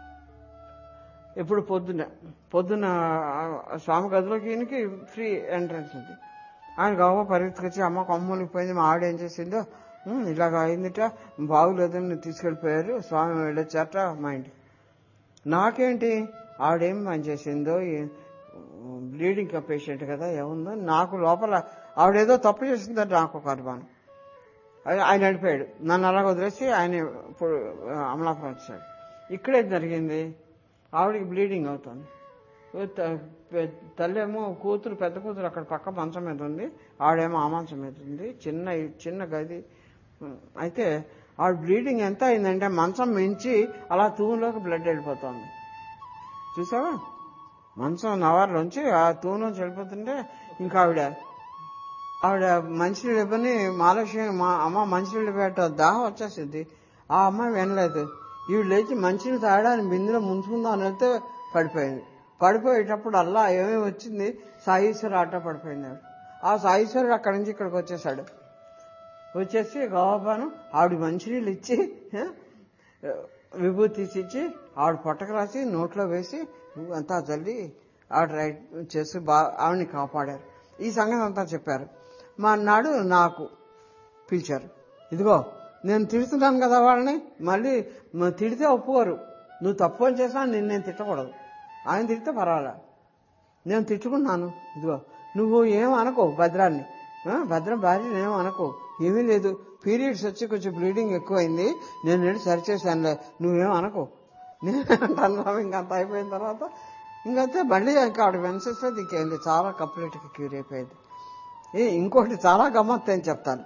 ఇప్పుడు పొద్దున్న పొద్దున్న ఆ, స్వామి గదిలోకి ఈయనకి ఫ్రీ ఎంట్రన్స్ ఉంది ఆయన గవ్వ పరిగెత్తుకొచ్చి అమ్మ కొమ్మలిపోయింది మా ఆవిడ ఏం చేసిందో "ఉమ్, ఇలాగ అయిందిట బాగులేదని తీసుకెళ్ళిపోయారు స్వామి వెళ్ళొచ్చారట మా ఇంటికి నాకేంటి ఆవిడేం పని చేసిందో బ్లీడింగ్ పేషెంట్ కదా ఏముందో నాకు లోపల ఆవిడేదో తప్పు చేసిందని నాకు ఒక అనుమానం ఆయన- ఆయన వెళ్ళిపోయాడు నన్ను అలా వదిలేసి ఆయన ఇప్పుడు అమలాపురం వచ్చాడు ఇక్కడే జరిగింది ఆవిడకి బ్లీడింగ్ అవుతుంది త- పె- తల్లేమో కూతురు పెద్ద కూతురు అక్కడ పక్క మంచం మీద ఉంది ఆవిడేమో ఆ మంచం మీద ఉంది చిన్న చిన్న గది అయితే ఆవిడ బ్లీడింగ్ ఎంత అయిందంటే మంచం మించి అలా తూములోకి బ్లడ్ వెళ్ళిపోతుంది చూసావా మంచం నవారులోంచి ఆ తూములోంచి వెళ్ళిపోతుంటే ఇంకా ఆవిడ ఆవిడ మంచినీళ్ళు ఇవ్వని మాలక్ష్మి మా అమ్మ మంచినీళ్ళు పెట్ట దాహం వచ్చేసింది ఆ అమ్మాయి వినలేదు ఈవిడ లేచి మంచినీళ్ళు తాగడానికి బిందులో ముంచుకుందాం అని వెళ్తే పడిపోయింది పడిపోయేటప్పుడు అల్లా ఏమేమి వచ్చింది సాయీశ్వరు ఆట పడిపోయింది ఆవిడ ఆ సాయీశ్వరుడు అక్కడి నుంచి ఇక్కడికి వచ్చేసాడు వచ్చేసి గోపాను ఆవిడ మంచినీళ్ళు ఇచ్చి ఆ, విభూతి తీసి ఇచ్చి ఆవిడ పొట్టకు రాసి నోట్లో వేసి అంతా చల్లి ఆవిడ రైట్ చేసి బా ఆవిడని కాపాడారు ఈ సంగతి అంతా చెప్పారు మా అన్నాడు నాకు పిలిచారు ఇదిగో నేను తిడుతున్నాను కదా వాళ్ళని మళ్ళీ మ- తిడితే ఒప్పుకోరు నువ్వు తప్పు అని చేసినా నిన్ను నేను తిట్టకూడదు ఆయన తిడితే పర్వాలే నేను తిట్టుకున్నాను ఇదిగో నువ్వు ఏం అనుకో భద్రాన్ని ఆ, భద్రం భార్య ఏం అనుకో ఏమీ లేదు పీరియడ్స్ వచ్చి కొంచెం బ్లీడింగ్ ఎక్కువైంది నేను వెళ్ళి సరిచేసానులే నువ్వేం అనుకో నేను అంటాను స్వామి ఇంకంత అయిపోయిన తర్వాత ఇంకంతే మళ్ళీ ఇంకా ఆవిడ వెన్సెస్ లేదు ఇంకేం లేదు చాలా కంప్లీట్గా క్యూర్ అయిపోయింది ఏ ఇంకోటి చాలా గమ్మత్తు అని చెప్తాను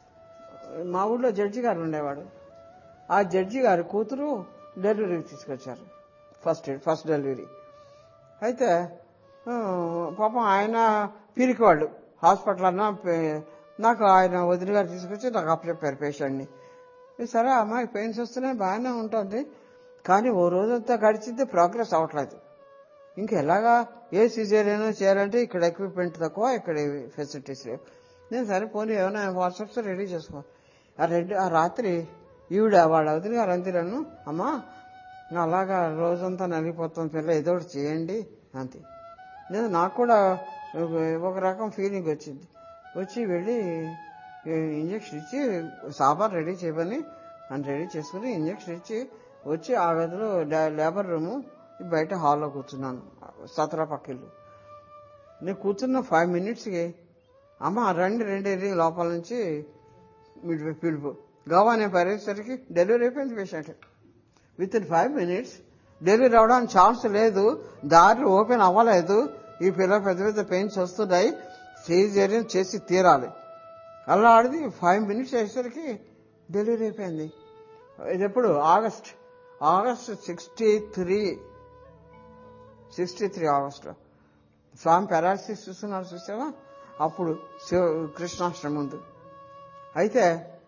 మా ఊళ్ళో జడ్జి గారు ఉండేవాడు ఆ జడ్జి గారు కూతురు డెలివరీకి తీసుకొచ్చారు ఫస్ట్ ఫస్ట్ డెలివరీ అయితే ఆ, పాపం ఆయన పిరికివాళ్ళు హాస్పిటల్ అన్నా పే- నాకు ఆయన వదిన గారు తీసుకొచ్చి నాకు అప్పచెప్పారు పేషెంట్ని సరే అమ్మాయి పెయిన్స్ వస్తున్నాయి బాగానే ఉంటుంది కానీ ఓ రోజంతా గడిచింది ప్రోగ్రెస్ అవ్వట్లేదు ఇంకెలాగా ఏ సిజేరియన్ చేయాలంటే ఇక్కడ ఎక్విప్మెంట్ తక్కువ ఇక్కడ ఫెసిలిటీస్ లేవు నేను సరే పోనీ ఏమైనా వాట్సాప్స్ రెడీ చేసుకో ఆ రెండు ఆ రాత్రి ఈవిడ వాళ్ళ వదిన గారు అందిరను అమ్మా నా అలాగా రోజంతా నలిగిపోతుంది పిల్ల ఏదో ఒకటి చేయండి అంతే నేను నాకు కూడా ఒక- ఒక రకం ఫీలింగ్ వచ్చింది వచ్చి వెళ్ళి ఇంజక్షన్ ఇచ్చి సాబార్ రెడీ చేయమని అని రెడీ చేసుకుని ఇంజక్షన్ ఇచ్చి వచ్చి ఆ గదిలో లా- లేబర్ రూము బయట హాల్లో కూర్చున్నాను సతరా పక్కిళ్ళు నేను కూర్చున్న ఫైవ్ మినిట్స్కి అమ్మ రండి రండి రండి లోపల నుంచి మీరు పిలుపు గవా నేను పరిగెత్తేసరికి డెలివరీ అయిపోయింది patient within five minutes delivery అవడానికి ఛాన్స్ లేదు దారి ఓపెన్ అవ్వలేదు ఈ పిల్ల పెద్ద పెద్ద పెయిన్స్ వస్తున్నాయి సీజరియన్ చేసి తీరాలి అలా ఆడిది ఫైవ్ మినిట్స్ అయ్యేసరికి డెలివరీ అయిపోయింది ఇది ఎప్పుడు August August sixty three sixty three ఆగస్ట్లో స్వామి పారాలసిస్ చూస్తున్నారు చూసావా అప్పుడు శివ కృష్ణాష్టమి ముందు అయితే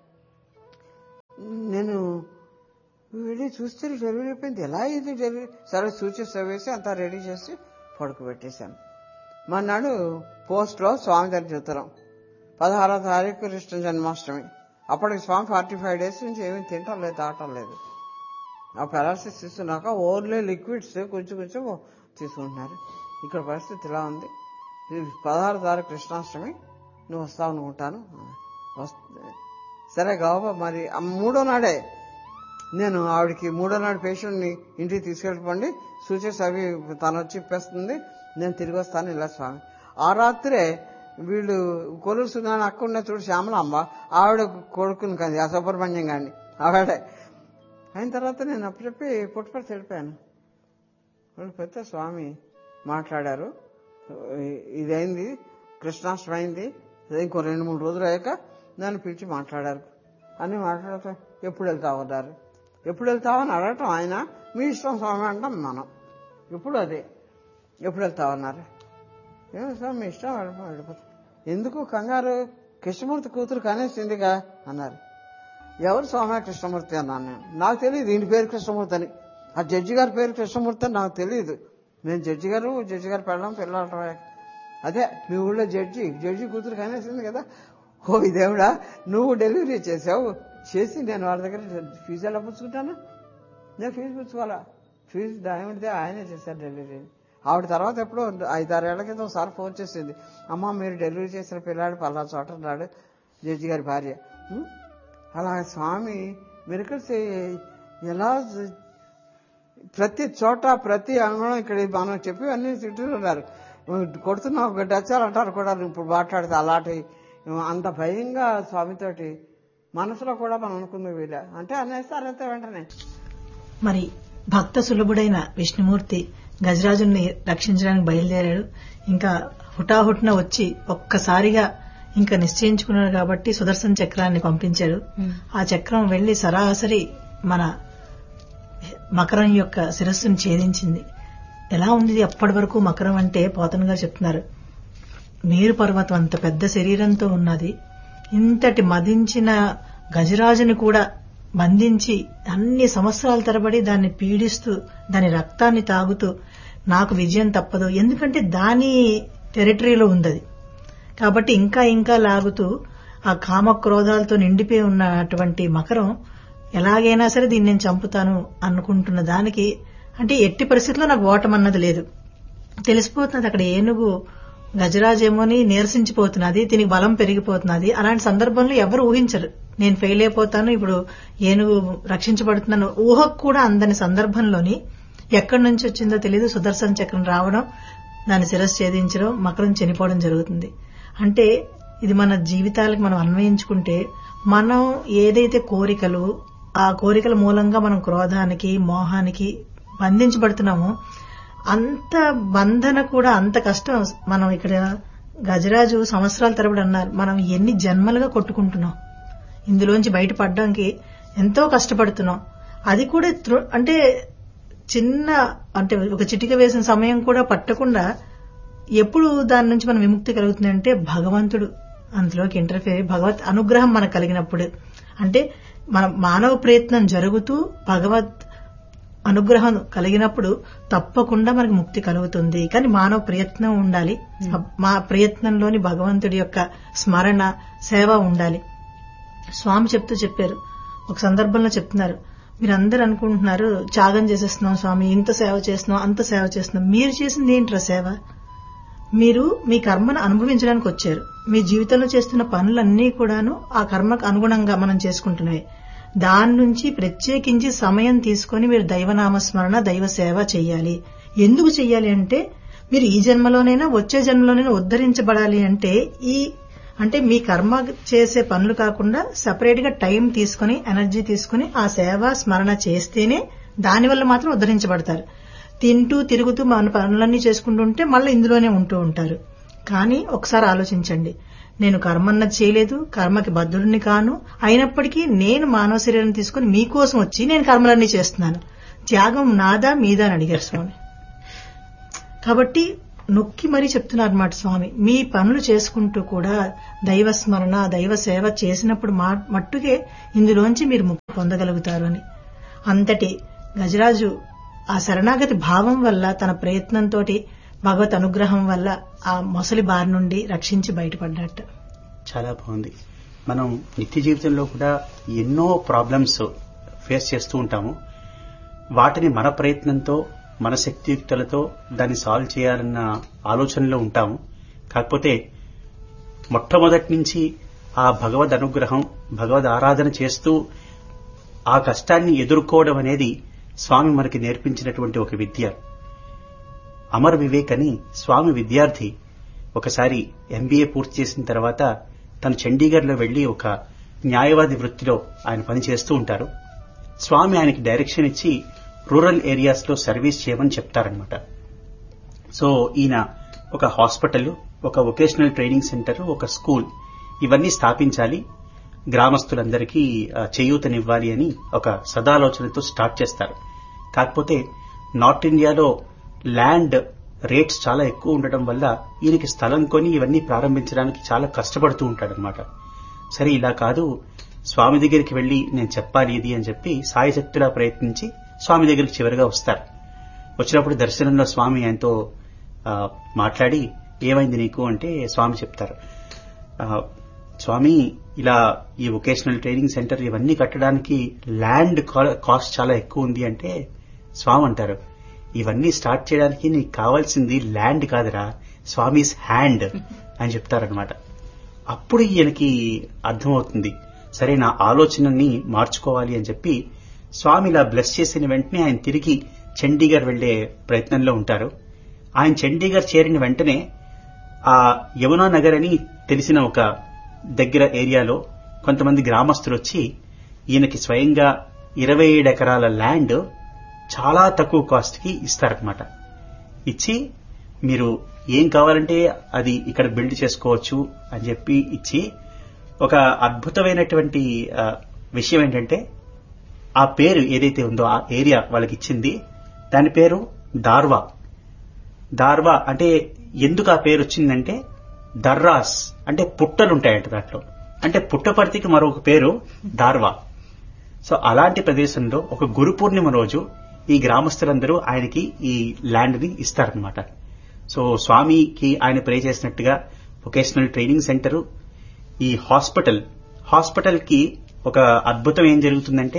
నేను వెళ్ళి చూస్తే డెలివరీ అయిపోయింది ఎలా అయింది డెలివరీ సరే సూచిస్తా వేసి అంతా రెడీ చేసి పడుకోబెట్టేశాను మన్నాడు పోస్ట్లో స్వామి దగ్గర ఉత్తరం పదహారో తారీఖు కృష్ణ జన్మాష్టమి అప్పటికి స్వామి ఫార్టీ ఫైవ్ డేస్ నుంచి ఏమీ తింటం లేదు తాగటం లేదు ఆ పెరాలసిస్ తీసుకున్నాక ఓన్లీ లిక్విడ్స్ కొంచెం కొంచెం తీసుకుంటున్నారు ఇక్కడ పరిస్థితి ఇలా ఉంది ఇది పదహారు తారీఖు కృష్ణాష్టమి నువ్వు వస్తావు అనుకుంటాను వస్త- సరే గాబా మరి ఆ మూడో నాడే నేను ఆవిడకి మూడో నాడు పేషెంట్ని ఇంటికి తీసుకెళ్ళిపోండి సూచర్స్ అవి తను వచ్చి ఇప్పేస్తుంది నేను తిరిగి వస్తాను ఇలా స్వామి ఆ రాత్రే వీళ్ళు కొలుసు సున్నాను అక్క ఉన్న చూడు శ్యామలమ్మ ఆవిడ కొడుకుని కాదు ఆ సుబ్రహ్మణ్యం గారిని ఆవిడే అయిన తర్వాత నేను అప్పచెప్పి పుట్టుపడి వెళ్ళిపోయాను వెళ్ళిపోతే స్వామి మాట్లాడారు ఇ- ఇదైంది కృష్ణాష్టమి అయింది ఇంకో రెండు మూడు రోజులు అయ్యాక నన్ను పిలిచి మాట్లాడారు అని మాట్లాడుతూ ఎప్పుడు వెళ్తావు అన్నారు ఎప్పుడు వెళ్తావని అడగటం ఆయన మీ ఇష్టం స్వామి అంటాం మనం ఇప్పుడు అదే ఎప్పుడు వెళ్తావు అన్నారు ఏమో స్వామి మీ ఇష్టం వెళ్ళిపో వెళ్ళిపోతాం ఎందుకు కంగారు కృష్ణమూర్తి కూతురు కనేసిందిగా అన్నారు ఎవరు స్వామి కృష్ణమూర్తి అన్నాను నేను నాకు తెలియదు ఈయన పేరు కృష్ణమూర్తి అని ఆ జడ్జి గారి పేరు కృష్ణమూర్తి అని నాకు తెలియదు నేను జడ్జి గారు జడ్జి గారు పెళ్ళాం పిల్లలు అదే మీ ఊళ్ళో జడ్జి జడ్జి కూతురు కనేసింది కదా ఓ దేవుడా నువ్వు డెలివరీ చేసావు చేసి నేను వాళ్ళ దగ్గర ఫీజు ఎలా పుచ్చుకుంటాను నేను ఫీజు పుచ్చుకోవాలా ఫీజు డైమండ్దే ఆయనే చేశారు డెలివరీ ఆవిడ తర్వాత ఎప్పుడో ఐదారేళ్ల క్రితం ఒకసారి ఫోన్ చేసింది అమ్మ మీరు డెలివరీ చేసిన పిల్లాడు పలా చోట ఉన్నాడు జడ్జి గారి భార్య ఉం? అలా స్వామి మిరకల్స్ ఎలా జ- ప్రతి చోట ప్రతి అంగం ఇక్కడ మనం చెప్పి అన్ని తింటున్నారు కొడుతున్నా ఒక డచ్చాలు అంటారు కూడా ఇప్పుడు మాట్లాడితే అలాంటి అంత భయంగా స్వామితోటి మనసులో కూడా మనం అనుకుంది వీళ్ళ అంటే అనేస్తారు అంతే వెంటనే మరి భక్త సులభుడైన విష్ణుమూర్తి గజరాజుని రక్షించడానికి బయలుదేరాడు ఇంకా హుటాహుటిన వచ్చి ఒక్కసారిగా ఇంకా నిశ్చయించుకున్నాడు కాబట్టి సుదర్శన చక్రాన్ని పంపించాడు ఆ చక్రం వెళ్లి సరాసరి మన మకరం యొక్క శిరస్సును ఛేదించింది ఎలా ఉంది ఇది అప్పటి వరకు మకరం అంటే పోతన్ గారు చెప్తున్నారు మేరు పర్వతం అంత పెద్ద శరీరంతో ఉన్నది ఇంతటి మదించిన గజరాజుని కూడా బంధించి అన్ని సంవత్సరాల తరబడి దాన్ని పీడిస్తూ దాని రక్తాన్ని తాగుతూ నాకు విజయం తప్పదు ఎందుకంటే దాని టెరిటరీలో ఉందది కాబట్టి ఇంకా ఇంకా లాగుతూ ఆ కామ క్రోధాలతో నిండిపోయి ఉన్నటువంటి మకరం ఎలాగైనా సరే దీన్ని నేను చంపుతాను అనుకుంటున్న దానికి అంటే ఎట్టి పరిస్థితుల్లో నాకు ఓటమన్నది లేదు తెలిసిపోతున్నది అక్కడ ఏనుగు గజరాజేమోని నీరసించిపోతున్నది దీనికి బలం పెరిగిపోతున్నది అలాంటి సందర్భంలో ఎవరు ఊహించరు నేను ఫెయిల్ అయిపోతాను ఇప్పుడు ఏనుగు రక్షించబడుతున్నాను ఊహకు కూడా అందని సందర్భంలోని ఎక్కడి నుంచి వచ్చిందో తెలియదు సుదర్శన చక్రం రావడం దాని శిరస్సు ఛేదించడం మకరం చనిపోవడం జరుగుతుంది అంటే ఇది మన జీవితాలకు మనం అన్వయించుకుంటే మనం ఏదైతే కోరికలు ఆ కోరికల మూలంగా మనం క్రోధానికి మోహానికి బంధించబడుతున్నామో అంత బంధన కూడా అంత కష్టం మనం ఇక్కడ గజరాజు సంవత్సరాల తరబడి అన్నారు మనం ఎన్ని జన్మలుగా కొట్టుకుంటున్నాం ఇందులోంచి బయటపడడానికి ఎంతో కష్టపడుతున్నాం అది కూడా త్రు- అంటే చిన్న అంటే ఒక చిటిక వేసిన సమయం కూడా పట్టకుండా ఎప్పుడు దాని నుంచి మనం విముక్తి కలుగుతుందంటే భగవంతుడు అందులోకి ఇంటర్ఫియర్ భగవత్ అనుగ్రహం మనకు కలిగినప్పుడు అంటే మన మానవ ప్రయత్నం జరుగుతూ భగవత్ అనుగ్రహం కలిగినప్పుడు తప్పకుండా మనకు ముక్తి కలుగుతుంది కానీ మానవ ప్రయత్నం ఉండాలి మా ప్రయత్నంలోని భగవంతుడి యొక్క స్మరణ సేవ ఉండాలి స్వామి చెప్తూ చెప్పారు ఒక సందర్భంలో చెప్తున్నారు మీరందరూ అనుకుంటున్నారు త్యాగం చేసేస్తున్నాం స్వామి ఇంత సేవ చేస్తున్నాం అంత సేవ చేస్తున్నాం మీరు చేసింది ఏంట్రా సేవ మీరు మీ కర్మను అనుభవించడానికి వచ్చారు మీ జీవితంలో చేస్తున్న పనులన్నీ కూడాను ఆ కర్మకు అనుగుణంగా మనం చేసుకుంటున్నవి దాని నుంచి ప్రత్యేకించి సమయం తీసుకొని మీరు దైవనామస్మరణ దైవ సేవ చెయ్యాలి ఎందుకు చెయ్యాలి అంటే మీరు ఈ జన్మలోనైనా వచ్చే జన్మలోనైనా ఉద్ధరించబడాలి అంటే ఈ అంటే మీ కర్మ చేసే పనులు కాకుండా సపరేట్ గా టైం తీసుకుని ఎనర్జీ తీసుకుని ఆ సేవ స్మరణ చేస్తేనే దానివల్ల మాత్రం ఉద్ధరించబడతారు తింటూ తిరుగుతూ మన పనులన్నీ చేసుకుంటుంటే మళ్ళీ ఇందులోనే ఉంటూ ఉంటారు కానీ ఒకసారి ఆలోచించండి నేను కర్మన్నది చేయలేదు కర్మకి బద్ధుడిని కాను అయినప్పటికీ నేను మానవ శరీరం తీసుకుని మీకోసం వచ్చి నేను కర్మలన్నీ చేస్తున్నాను త్యాగం నాదా మీదా అని అడిగారు స్వామి కాబట్టి నొక్కి మరీ చెప్తున్నారు అన్నమాట స్వామి మీ పనులు చేసుకుంటూ కూడా దైవ స్మరణ దైవ సేవ చేసినప్పుడు మా- మట్టుకే ఇందులోంచి మీరు ముక్తి పొందగలుగుతారు అని అంతటి గజరాజు ఆ శరణాగతి భావం వల్ల తన ప్రయత్నంతో భగవత్ అనుగ్రహం వల్ల ఆ మొసలి బారి నుండి రక్షించి బయటపడ్డట్టు చాలా బాగుంది మనం నిత్య జీవితంలో కూడా ఎన్నో ప్రాబ్లమ్స్ ఫేస్ చేస్తూ ఉంటాము వాటిని మన ప్రయత్నంతో మన శక్తియుక్తులతో దాన్ని సాల్వ్ చేయాలన్న ఆలోచనలో ఉంటాము కాకపోతే మొట్టమొదటి నుంచి ఆ భగవద్ అనుగ్రహం భగవద్ ఆరాధన చేస్తూ ఆ కష్టాన్ని ఎదుర్కోవడం అనేది స్వామి మనకి నేర్పించినటువంటి ఒక విద్య అమర్ వివేక్ అని స్వామి విద్యార్థి ఒకసారి ఎంబీఏ పూర్తి చేసిన తర్వాత తను చండీగఢ్లో వెళ్లి ఒక న్యాయవాది వృత్తిలో ఆయన పని చేస్తూ ఉంటారు స్వామి ఆయనకి డైరెక్షన్ ఇచ్చి రూరల్ ఏరియాస్ లో సర్వీస్ చేయమని చెప్తారనమాట సో ఈయన ఒక హాస్పిటల్ ఒక వొకేషనల్ ట్రైనింగ్ సెంటర్ ఒక స్కూల్ ఇవన్నీ స్థాపించాలి గ్రామస్తులందరికీ ఆ, చేయూతనివ్వాలి అని ఒక సదాలోచనతో స్టార్ట్ చేస్తారు కాకపోతే నార్త్ ఇండియాలో ల్యాండ్ రేట్స్ చాలా ఎక్కువ ఉండడం వల్ల ఈయనకి స్థలం కొని ఇవన్నీ ప్రారంభించడానికి చాలా కష్టపడుతూ ఉంటాడనమాట సరే ఇలా కాదు స్వామి దగ్గరికి వెళ్లి నేను చెప్పాలి ఇది అని చెప్పి సాయశక్తులా ప్రయత్నించి స్వామి దగ్గరికి చివరిగా వస్తారు వచ్చినప్పుడు దర్శనంలో స్వామి ఆయనతో ఆ, మాట్లాడి ఏమైంది నీకు అంటే స్వామి చెప్తారు ఆ, స్వామి ఇలా ఈ వొకేషనల్ ట్రైనింగ్ సెంటర్ ఇవన్నీ కట్టడానికి ల్యాండ్ కా- కాస్ట్ చాలా ఎక్కువ ఉంది అంటే స్వామి అంటారు ఇవన్నీ స్టార్ట్ చేయడానికి నీకు కావాల్సింది ల్యాండ్ కాదురా స్వామిస్ హ్యాండ్ అని చెప్తారనమాట అప్పుడు ఈయనకి అర్థమవుతుంది సరే నా ఆలోచనని మార్చుకోవాలి అని చెప్పి స్వామి ఇలా బ్లెస్ చేసిన వెంటనే ఆయన తిరిగి చండీగఢ్ వెళ్లే ప్రయత్నంలో ఉంటారు ఆయన చండీగఢ్ చేరిన వెంటనే ఆ యమునా నగర్ అని తెలిసిన ఒక దగ్గర ఏరియాలో కొంతమంది గ్రామస్తులు వచ్చి ఈయనకి స్వయంగా ఇరవై ఏడు ఎకరాల ల్యాండ్ చాలా తక్కువ కాస్ట్ కి ఇస్తారనమాట ఇచ్చి మీరు ఏం కావాలంటే అది ఇక్కడ బిల్డ్ చేసుకోవచ్చు అని చెప్పి ఇచ్చి ఒక అద్భుతమైనటువంటి ఆ, విషయం ఏంటంటే ఆ పేరు ఏదైతే ఉందో ఆ ఏరియా వాళ్ళకి ఇచ్చింది దాని పేరు దార్వా దార్వా అంటే ఎందుకు ఆ పేరు వచ్చిందంటే దర్రాస్ అంటే పుట్టలు ఉంటాయంట దాంట్లో అంటే పుట్టపర్తికి మరొక పేరు దార్వా సో అలాంటి ప్రదేశంలో ఒక గురు పూర్ణిమ రోజు ఈ గ్రామస్తులందరూ ఆయనకి ఈ ల్యాండ్ ని ఇస్తారనమాట సో స్వామికి ఆయన ప్రే చేసినట్టుగా వొకేషనల్ ట్రైనింగ్ సెంటర్ ఈ హాస్పిటల్ హాస్పిటల్ కి ఒక అద్భుతం ఏం జరుగుతుందంటే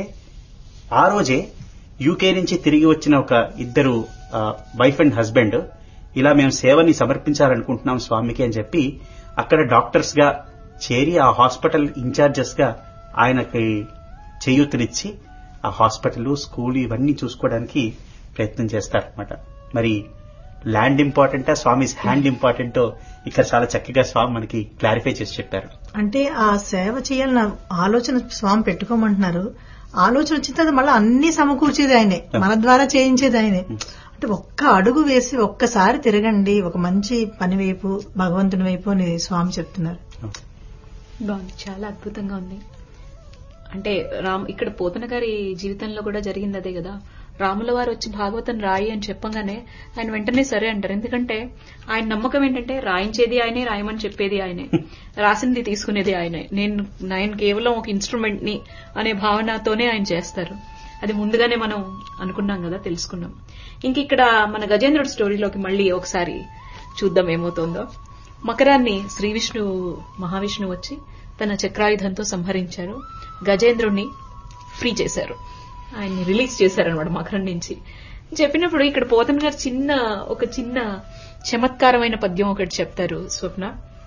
ఆ రోజే యూకే నుంచి తిరిగి వచ్చిన ఒక ఇద్దరు వైఫ్ అండ్ హస్బెండ్ ఇలా మేము సేవని సమర్పించాలనుకుంటున్నాం స్వామికి అని చెప్పి అక్కడ డాక్టర్స్ గా చేరి ఆ హాస్పిటల్ ఇన్ఛార్జెస్ గా ఆయనకి చేయూతనిచ్చి ఆ హాస్పిటల్ స్కూల్ ఇవన్నీ చూసుకోవడానికి ప్రయత్నం చేస్తారనమాట మరి ల్యాండ్ ఇంపార్టెంటా స్వామిస్ హ్యాండ్ ఇంపార్టెంటో ఇక్కడ చాలా చక్కగా స్వామి మనకి క్లారిఫై చేసి చెప్పారు అంటే ఆ సేవ చేయాలన్న ఆలోచన స్వామి పెట్టుకోమంటున్నారు ఆలోచన వచ్చిన తర్వాత మళ్ళీ అన్ని సమకూర్చేది ఆయనే మన ద్వారా చేయించేది ఆయనే అంటే ఒక్క అడుగు వేసి ఒక్కసారి తిరగండి ఒక మంచి పని వైపు భగవంతుని వైపు అని స్వామి చెప్తున్నారు బాగుంది చాలా అద్భుతంగా ఉంది అంటే రామ్ ఇక్కడ పోతన గారి జీవితంలో కూడా జరిగింది అదే కదా రాముల వారు వచ్చి భాగవతం రాయి అని చెప్పగానే ఆయన వెంటనే సరే అంటారు ఎందుకంటే ఆయన నమ్మకం ఏంటంటే రాయించేది ఆయనే రాయమని చెప్పేది ఆయనే రాసింది తీసుకునేది ఆయనే నేను నేను కేవలం ఒక ఇన్స్ట్రుమెంట్ ని అనే భావనతోనే ఆయన చేస్తారు అది ముందుగానే మనం అనుకున్నాం కదా తెలుసుకున్నాం ఇంక ఇక్కడ మన గజేంద్రుడి స్టోరీలోకి మళ్ళీ ఒకసారి చూద్దాం ఏమవుతుందో మకరాన్ని శ్రీ విష్ణు మహావిష్ణువు వచ్చి తన చక్రాయుధంతో సంహరించారు గజేంద్రుణ్ణి ఫ్రీ చేశారు ఆయన్ని రిలీజ్ చేశారనమాట మకరం నుంచి చెప్పినప్పుడు ఇక్కడ పోతన్ గారు చిన్న ఒక చిన్న చమత్కారమైన పద్యం ఒకటి చెప్తారు స్వప్న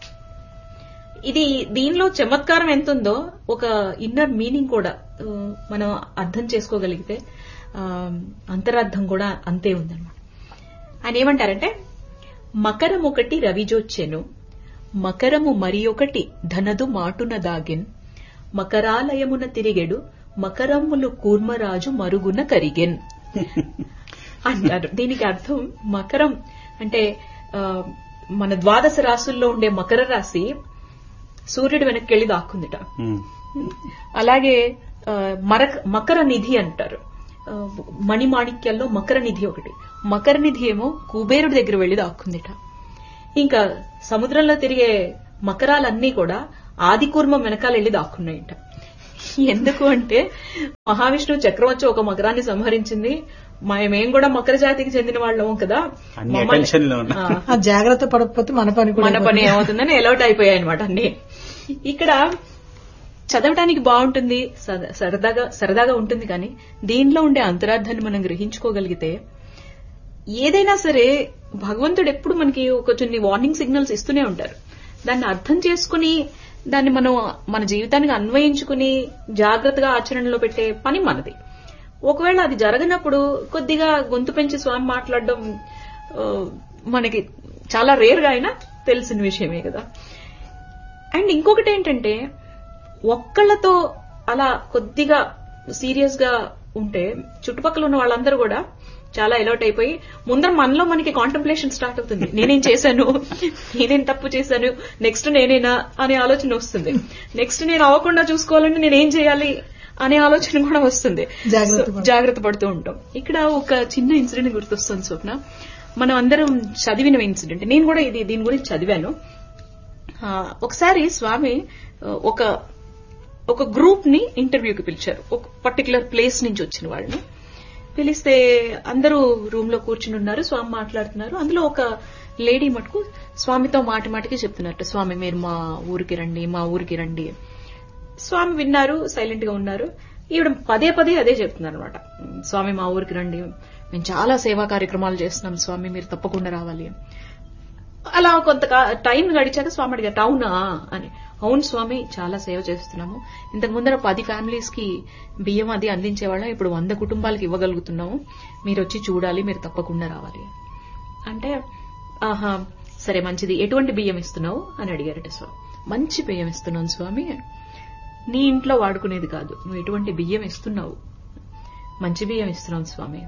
ఇది దీనిలో చమత్కారం ఎంత ఉందో ఒక ఇన్నర్ మీనింగ్ కూడా ఆ, మనం అర్థం చేసుకోగలిగితే ఆ, అంతరార్థం కూడా అంతే ఉందన్నమాట ఆయన ఏమంటారంటే మకరం ఒకటి రవిజోచ్చెను మకరము మరి ఒకటి ధనదు మాటున దాగెన్ మకరాలయమున తిరిగెడు మకరములు కూర్మరాజు మరుగున కరిగెన్ అంటారు దీనికి అర్థం మకరం అంటే ఆ, మన ద్వాదశ రాసుల్లో ఉండే మకర రాశి సూర్యుడు వెనక్కి వెళ్లి దాక్కుందిట ఉమ్. అలాగే ఆ, మరక మకర నిధి అంటారు ఆ, మణిమాణిక్యాల్లో మకర నిధి ఒకటి మకర నిధి ఏమో కుబేరుడి దగ్గర వెళ్లి దాక్కుందిట ఇంకా సముద్రంలో తిరిగే మకరాలన్నీ కూడా ఆదికూర్మం వెనకాల వెళ్ళి దాక్కున్నాయంట ఎందుకు అంటే మహావిష్ణువు చక్రం వచ్చి ఒక మకరాన్ని సంహరించింది మ- మేము కూడా మకర జాతికి చెందిన వాళ్ళం కదా అన్ని మమ్మల్ని- attention లో ఉన్నా. ఆ, ఆ జాగ్రత్త పడకపోతే మన పని కూడా మన పని ఏమవుతుందని అలౌట్ అయిపోయాయి అనమాట అన్ని ఇక్కడ చదవటానికి బాగుంటుంది సద- సరదాగా సరదాగా ఉంటుంది కానీ దీనిలో ఉండే అంతరార్థాన్ని మనం గ్రహించుకోగలిగితే ఏదైనా సరే భగవంతుడు ఎప్పుడు మనకి ఒక కొన్ని వార్నింగ్ సిగ్నల్స్ ఇస్తూనే ఉంటారు దాన్ని అర్థం చేసుకుని దాన్ని మనం మన జీవితానికి అన్వయించుకుని జాగ్రత్తగా ఆచరణలో పెట్టే పని మనది ఒకవేళ అది జరగనప్పుడు కొద్దిగా గొంతు పెంచి స్వామి మాట్లాడడం ఆ, మనకి చాలా రేర్ గా అయినా తెలిసిన విషయమే కదా అండ్ ఇంకొకటి ఏంటంటే ఒక్కళ్ళతో అలా కొద్దిగా సీరియస్ గా ఉంటే చుట్టుపక్కల ఉన్న వాళ్ళందరూ కూడా చాలా ఎలర్ట్ అయిపోయి ముందర మనలో మనకి కాంటంప్లేషన్ స్టార్ట్ అవుతుంది నేనేం చేశాను నేనేం తప్పు చేశాను నెక్స్ట్ నేనేనా అనే ఆలోచన వస్తుంది నెక్స్ట్ నేను అవ్వకుండా చూసుకోవాలంటే నేనేం చేయాలి అనే ఆలోచన కూడా వస్తుంది జాగ్రత్త So, పడ- జాగ్రత్త పడుతూ ఉంటాం ఇక్కడ ఒక చిన్న ఇన్సిడెంట్ గుర్తొస్తుంది స్వప్న మనం అందరం చదివిన ఇన్సిడెంట్ నేను కూడా ఇది దీని గురించి చదివాను ఆ, ఒకసారి స్వామి ఆ, ఒక ఒక గ్రూప్ ని ఇంటర్వ్యూకి పిలిచారు ఒక పర్టికులర్ ప్లేస్ నుంచి వచ్చిన వాళ్ళని పిలిస్తే అందరూ రూమ్ లో కూర్చుని ఉన్నారు స్వామి మాట్లాడుతున్నారు అందులో ఒక లేడీ మటుకు స్వామితో మాటి మాటికి చెప్తున్నట్టు స్వామి మీరు మా ఊరికి రండి మా ఊరికి రండి స్వామి విన్నారు సైలెంట్ గా ఉన్నారు ఈవిడ పదే పదే అదే చెప్తున్నారు అనమాట స్వామి మా ఊరికి రండి మేము చాలా సేవా కార్యక్రమాలు చేస్తున్నాం స్వామి మీరు తప్పకుండా రావాలి అని. అలా కొంత టైం గడిచాక స్వామి అడిగారు అవునా అని అవును స్వామి చాలా సేవ చేస్తున్నాము ఇంతకు ముందర పది ఫ్యామిలీస్ కి బియ్యం అది అందించేవాళ్ళం ఇప్పుడు వంద కుటుంబాలకి ఇవ్వగలుగుతున్నాము మీరు వచ్చి చూడాలి మీరు తప్పకుండా రావాలి అంటే ఆహా సరే మంచిది ఎటువంటి బియ్యం ఇస్తున్నావు అని అడిగారట స్వామి మంచి బియ్యం ఇస్తున్నాను స్వామి నీ ఇంట్లో వాడుకునేది కాదు నువ్వు ఎటువంటి బియ్యం ఇస్తున్నావు మంచి బియ్యం ఇస్తున్నావు స్వామి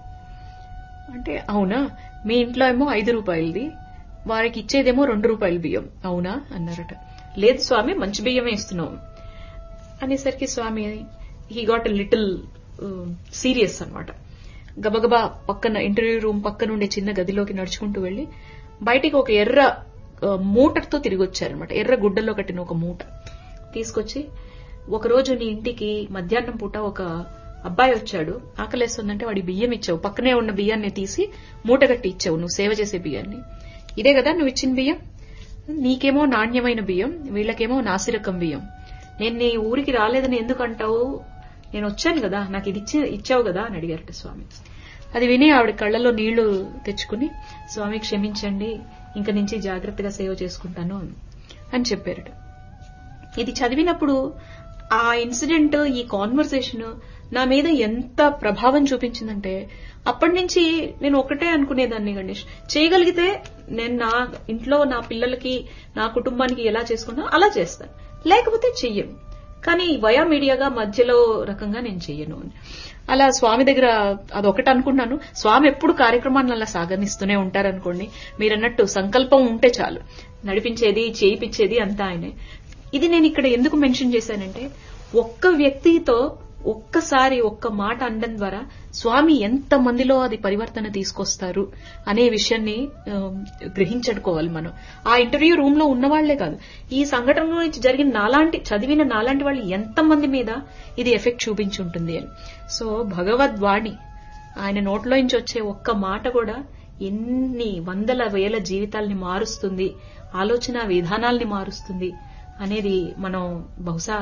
అంటే అవునా మీ ఇంట్లో ఏమో ఐదు రూపాయలది వారికి ఇచ్చేదేమో రెండు రూపాయల బియ్యం అవునా అన్నారట లేదు స్వామి మంచి బియ్యమే ఇస్తున్నాం అనేసరికి Swami he got a little serious అన్నమాట గబగబా పక్కన ఇంటర్వ్యూ రూమ్ పక్కన ఉండే చిన్న గదిలోకి నడుచుకుంటూ వెళ్లి బయటికి ఒక ఎర్ర ఆ, మూటతో తిరిగి వచ్చారనమాట ఎర్ర గుడ్డల్లో కట్టిన ఒక మూట తీసుకొచ్చి ఒకరోజు నీ ఇంటికి మధ్యాహ్నం పూట ఒక అబ్బాయి వచ్చాడు ఆకలేస్తుందంటే వాడి బియ్యం ఇచ్చావు పక్కనే ఉన్న బియ్యాన్ని తీసి మూట కట్టి ఇచ్చావు నువ్వు సేవ చేసే బియ్యాన్ని ఇదే కదా నువ్వు ఇచ్చిన బియ్యం నీకేమో నాణ్యమైన బియ్యం వీళ్ళకేమో నాసిరకం బియ్యం నేను నీ ఊరికి రాలేదని ఎందుకు అంటావు నేను వచ్చాను కదా నాకు ఇది ఇచ్చి ఇచ్చావు కదా అని అడిగారట స్వామి అది విని ఆవిడ కళ్ళలో నీళ్లు తెచ్చుకుని స్వామి క్షమించండి ఇంక నుంచి జాగ్రత్తగా సేవ చేసుకుంటాను అని చెప్పారట ఇది చదివినప్పుడు ఆ ఇన్సిడెంట్ ఈ కాన్వర్సేషన్ నా మీద ఎంత ప్రభావం చూపించిందంటే అప్పటి నుంచి నేను ఒకటే అనుకునేదాన్ని గణేష్ చేయగలిగితే నేను నా ఇంట్లో నా పిల్లలకి నా కుటుంబానికి ఎలా చేసుకుంటానో అలా చేస్తాను లేకపోతే చెయ్యను కానీ వయా మీడియాగా మధ్యలో రకంగా నేను చెయ్యను అని అలా స్వామి దగ్గర అదొకటి అనుకున్నాను స్వామి ఎప్పుడు కార్యక్రమాన్ని అలా సాగనిస్తూనే ఉంటారనుకోండి మీరన్నట్టు సంకల్పం ఉంటే చాలు నడిపించేది చేయిపించేది అంతా ఆయనే ఇది నేను ఇక్కడ ఎందుకు మెన్షన్ చేశానంటే ఒక్క వ్యక్తితో ఒక్కసారి ఒక్క మాట అనడం ద్వారా స్వామి ఎంత మందిలో అది పరివర్తన తీసుకొస్తారు అనే విషయాన్ని ఆ, గ్రహించడుకోవాలి మనం ఆ ఇంటర్వ్యూ రూమ్ లో ఉన్న వాళ్లే కాదు ఈ సంఘటన నుంచి జరిగిన నాలాంటి చదివిన నాలాంటి వాళ్ళు ఎంత మంది మీద ఇది ఎఫెక్ట్ చూపించి ఉంటుంది అని సో భగవద్వాణి ఆయన నోట్లో నుంచి వచ్చే ఒక్క మాట కూడా ఎన్ని వందల వేల జీవితాల్ని మారుస్తుంది ఆలోచన విధానాల్ని మారుస్తుంది అనేది మనం బహుశా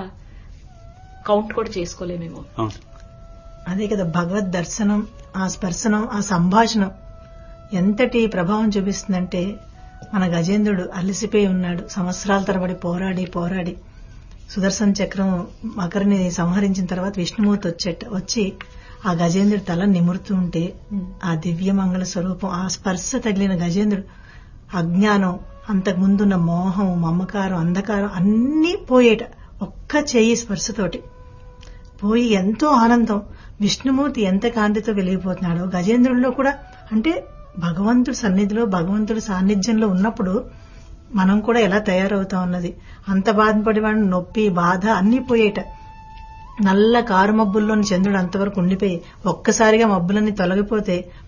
కౌంట్ కూడా చేసుకోలేమేమో అవును అదే కదా భగవద్ దర్శనం ఆ స్పర్శనం ఆ సంభాషణం ఎంతటి ప్రభావం చూపిస్తుందంటే మన గజేంద్రుడు అలసిపోయి ఉన్నాడు సంవత్సరాల తరబడి పోరాడి పోరాడి సుదర్శన చక్రం మకరిని సంహరించిన తర్వాత విష్ణుమూర్తి వచ్చేట వచ్చి ఆ గజేంద్రుడి తల నిమురుతూ ఉంటే ఆ దివ్య మంగళ స్వరూపం ఆ స్పర్శ తగిలిన గజేంద్రుడు అజ్ఞానం అంతకు ముందున్న మోహం మమకారం అంధకారం అన్నీ పోయేట ఒక్క చెయ్యి స్పర్శతోటి పోయి ఎంతో ఆనందం విష్ణుమూర్తి ఎంత కాంతితో వెలిగిపోతున్నాడో గజేంద్రుల్లో కూడా అంటే భగవంతుడి సన్నిధిలో భగవంతుడి సాన్నిధ్యంలో ఉన్నప్పుడు మనం కూడా ఎలా తయారవుతాం అన్నది అంత బాధపడి వాడిని నొప్పి బాధ అన్నీ పోయేట నల్ల కారు మబ్బుల్లోని చంద్రుడు అంతవరకు ఉండిపోయి ఒక్కసారిగా మబ్బులన్నీ తొలగిపోతే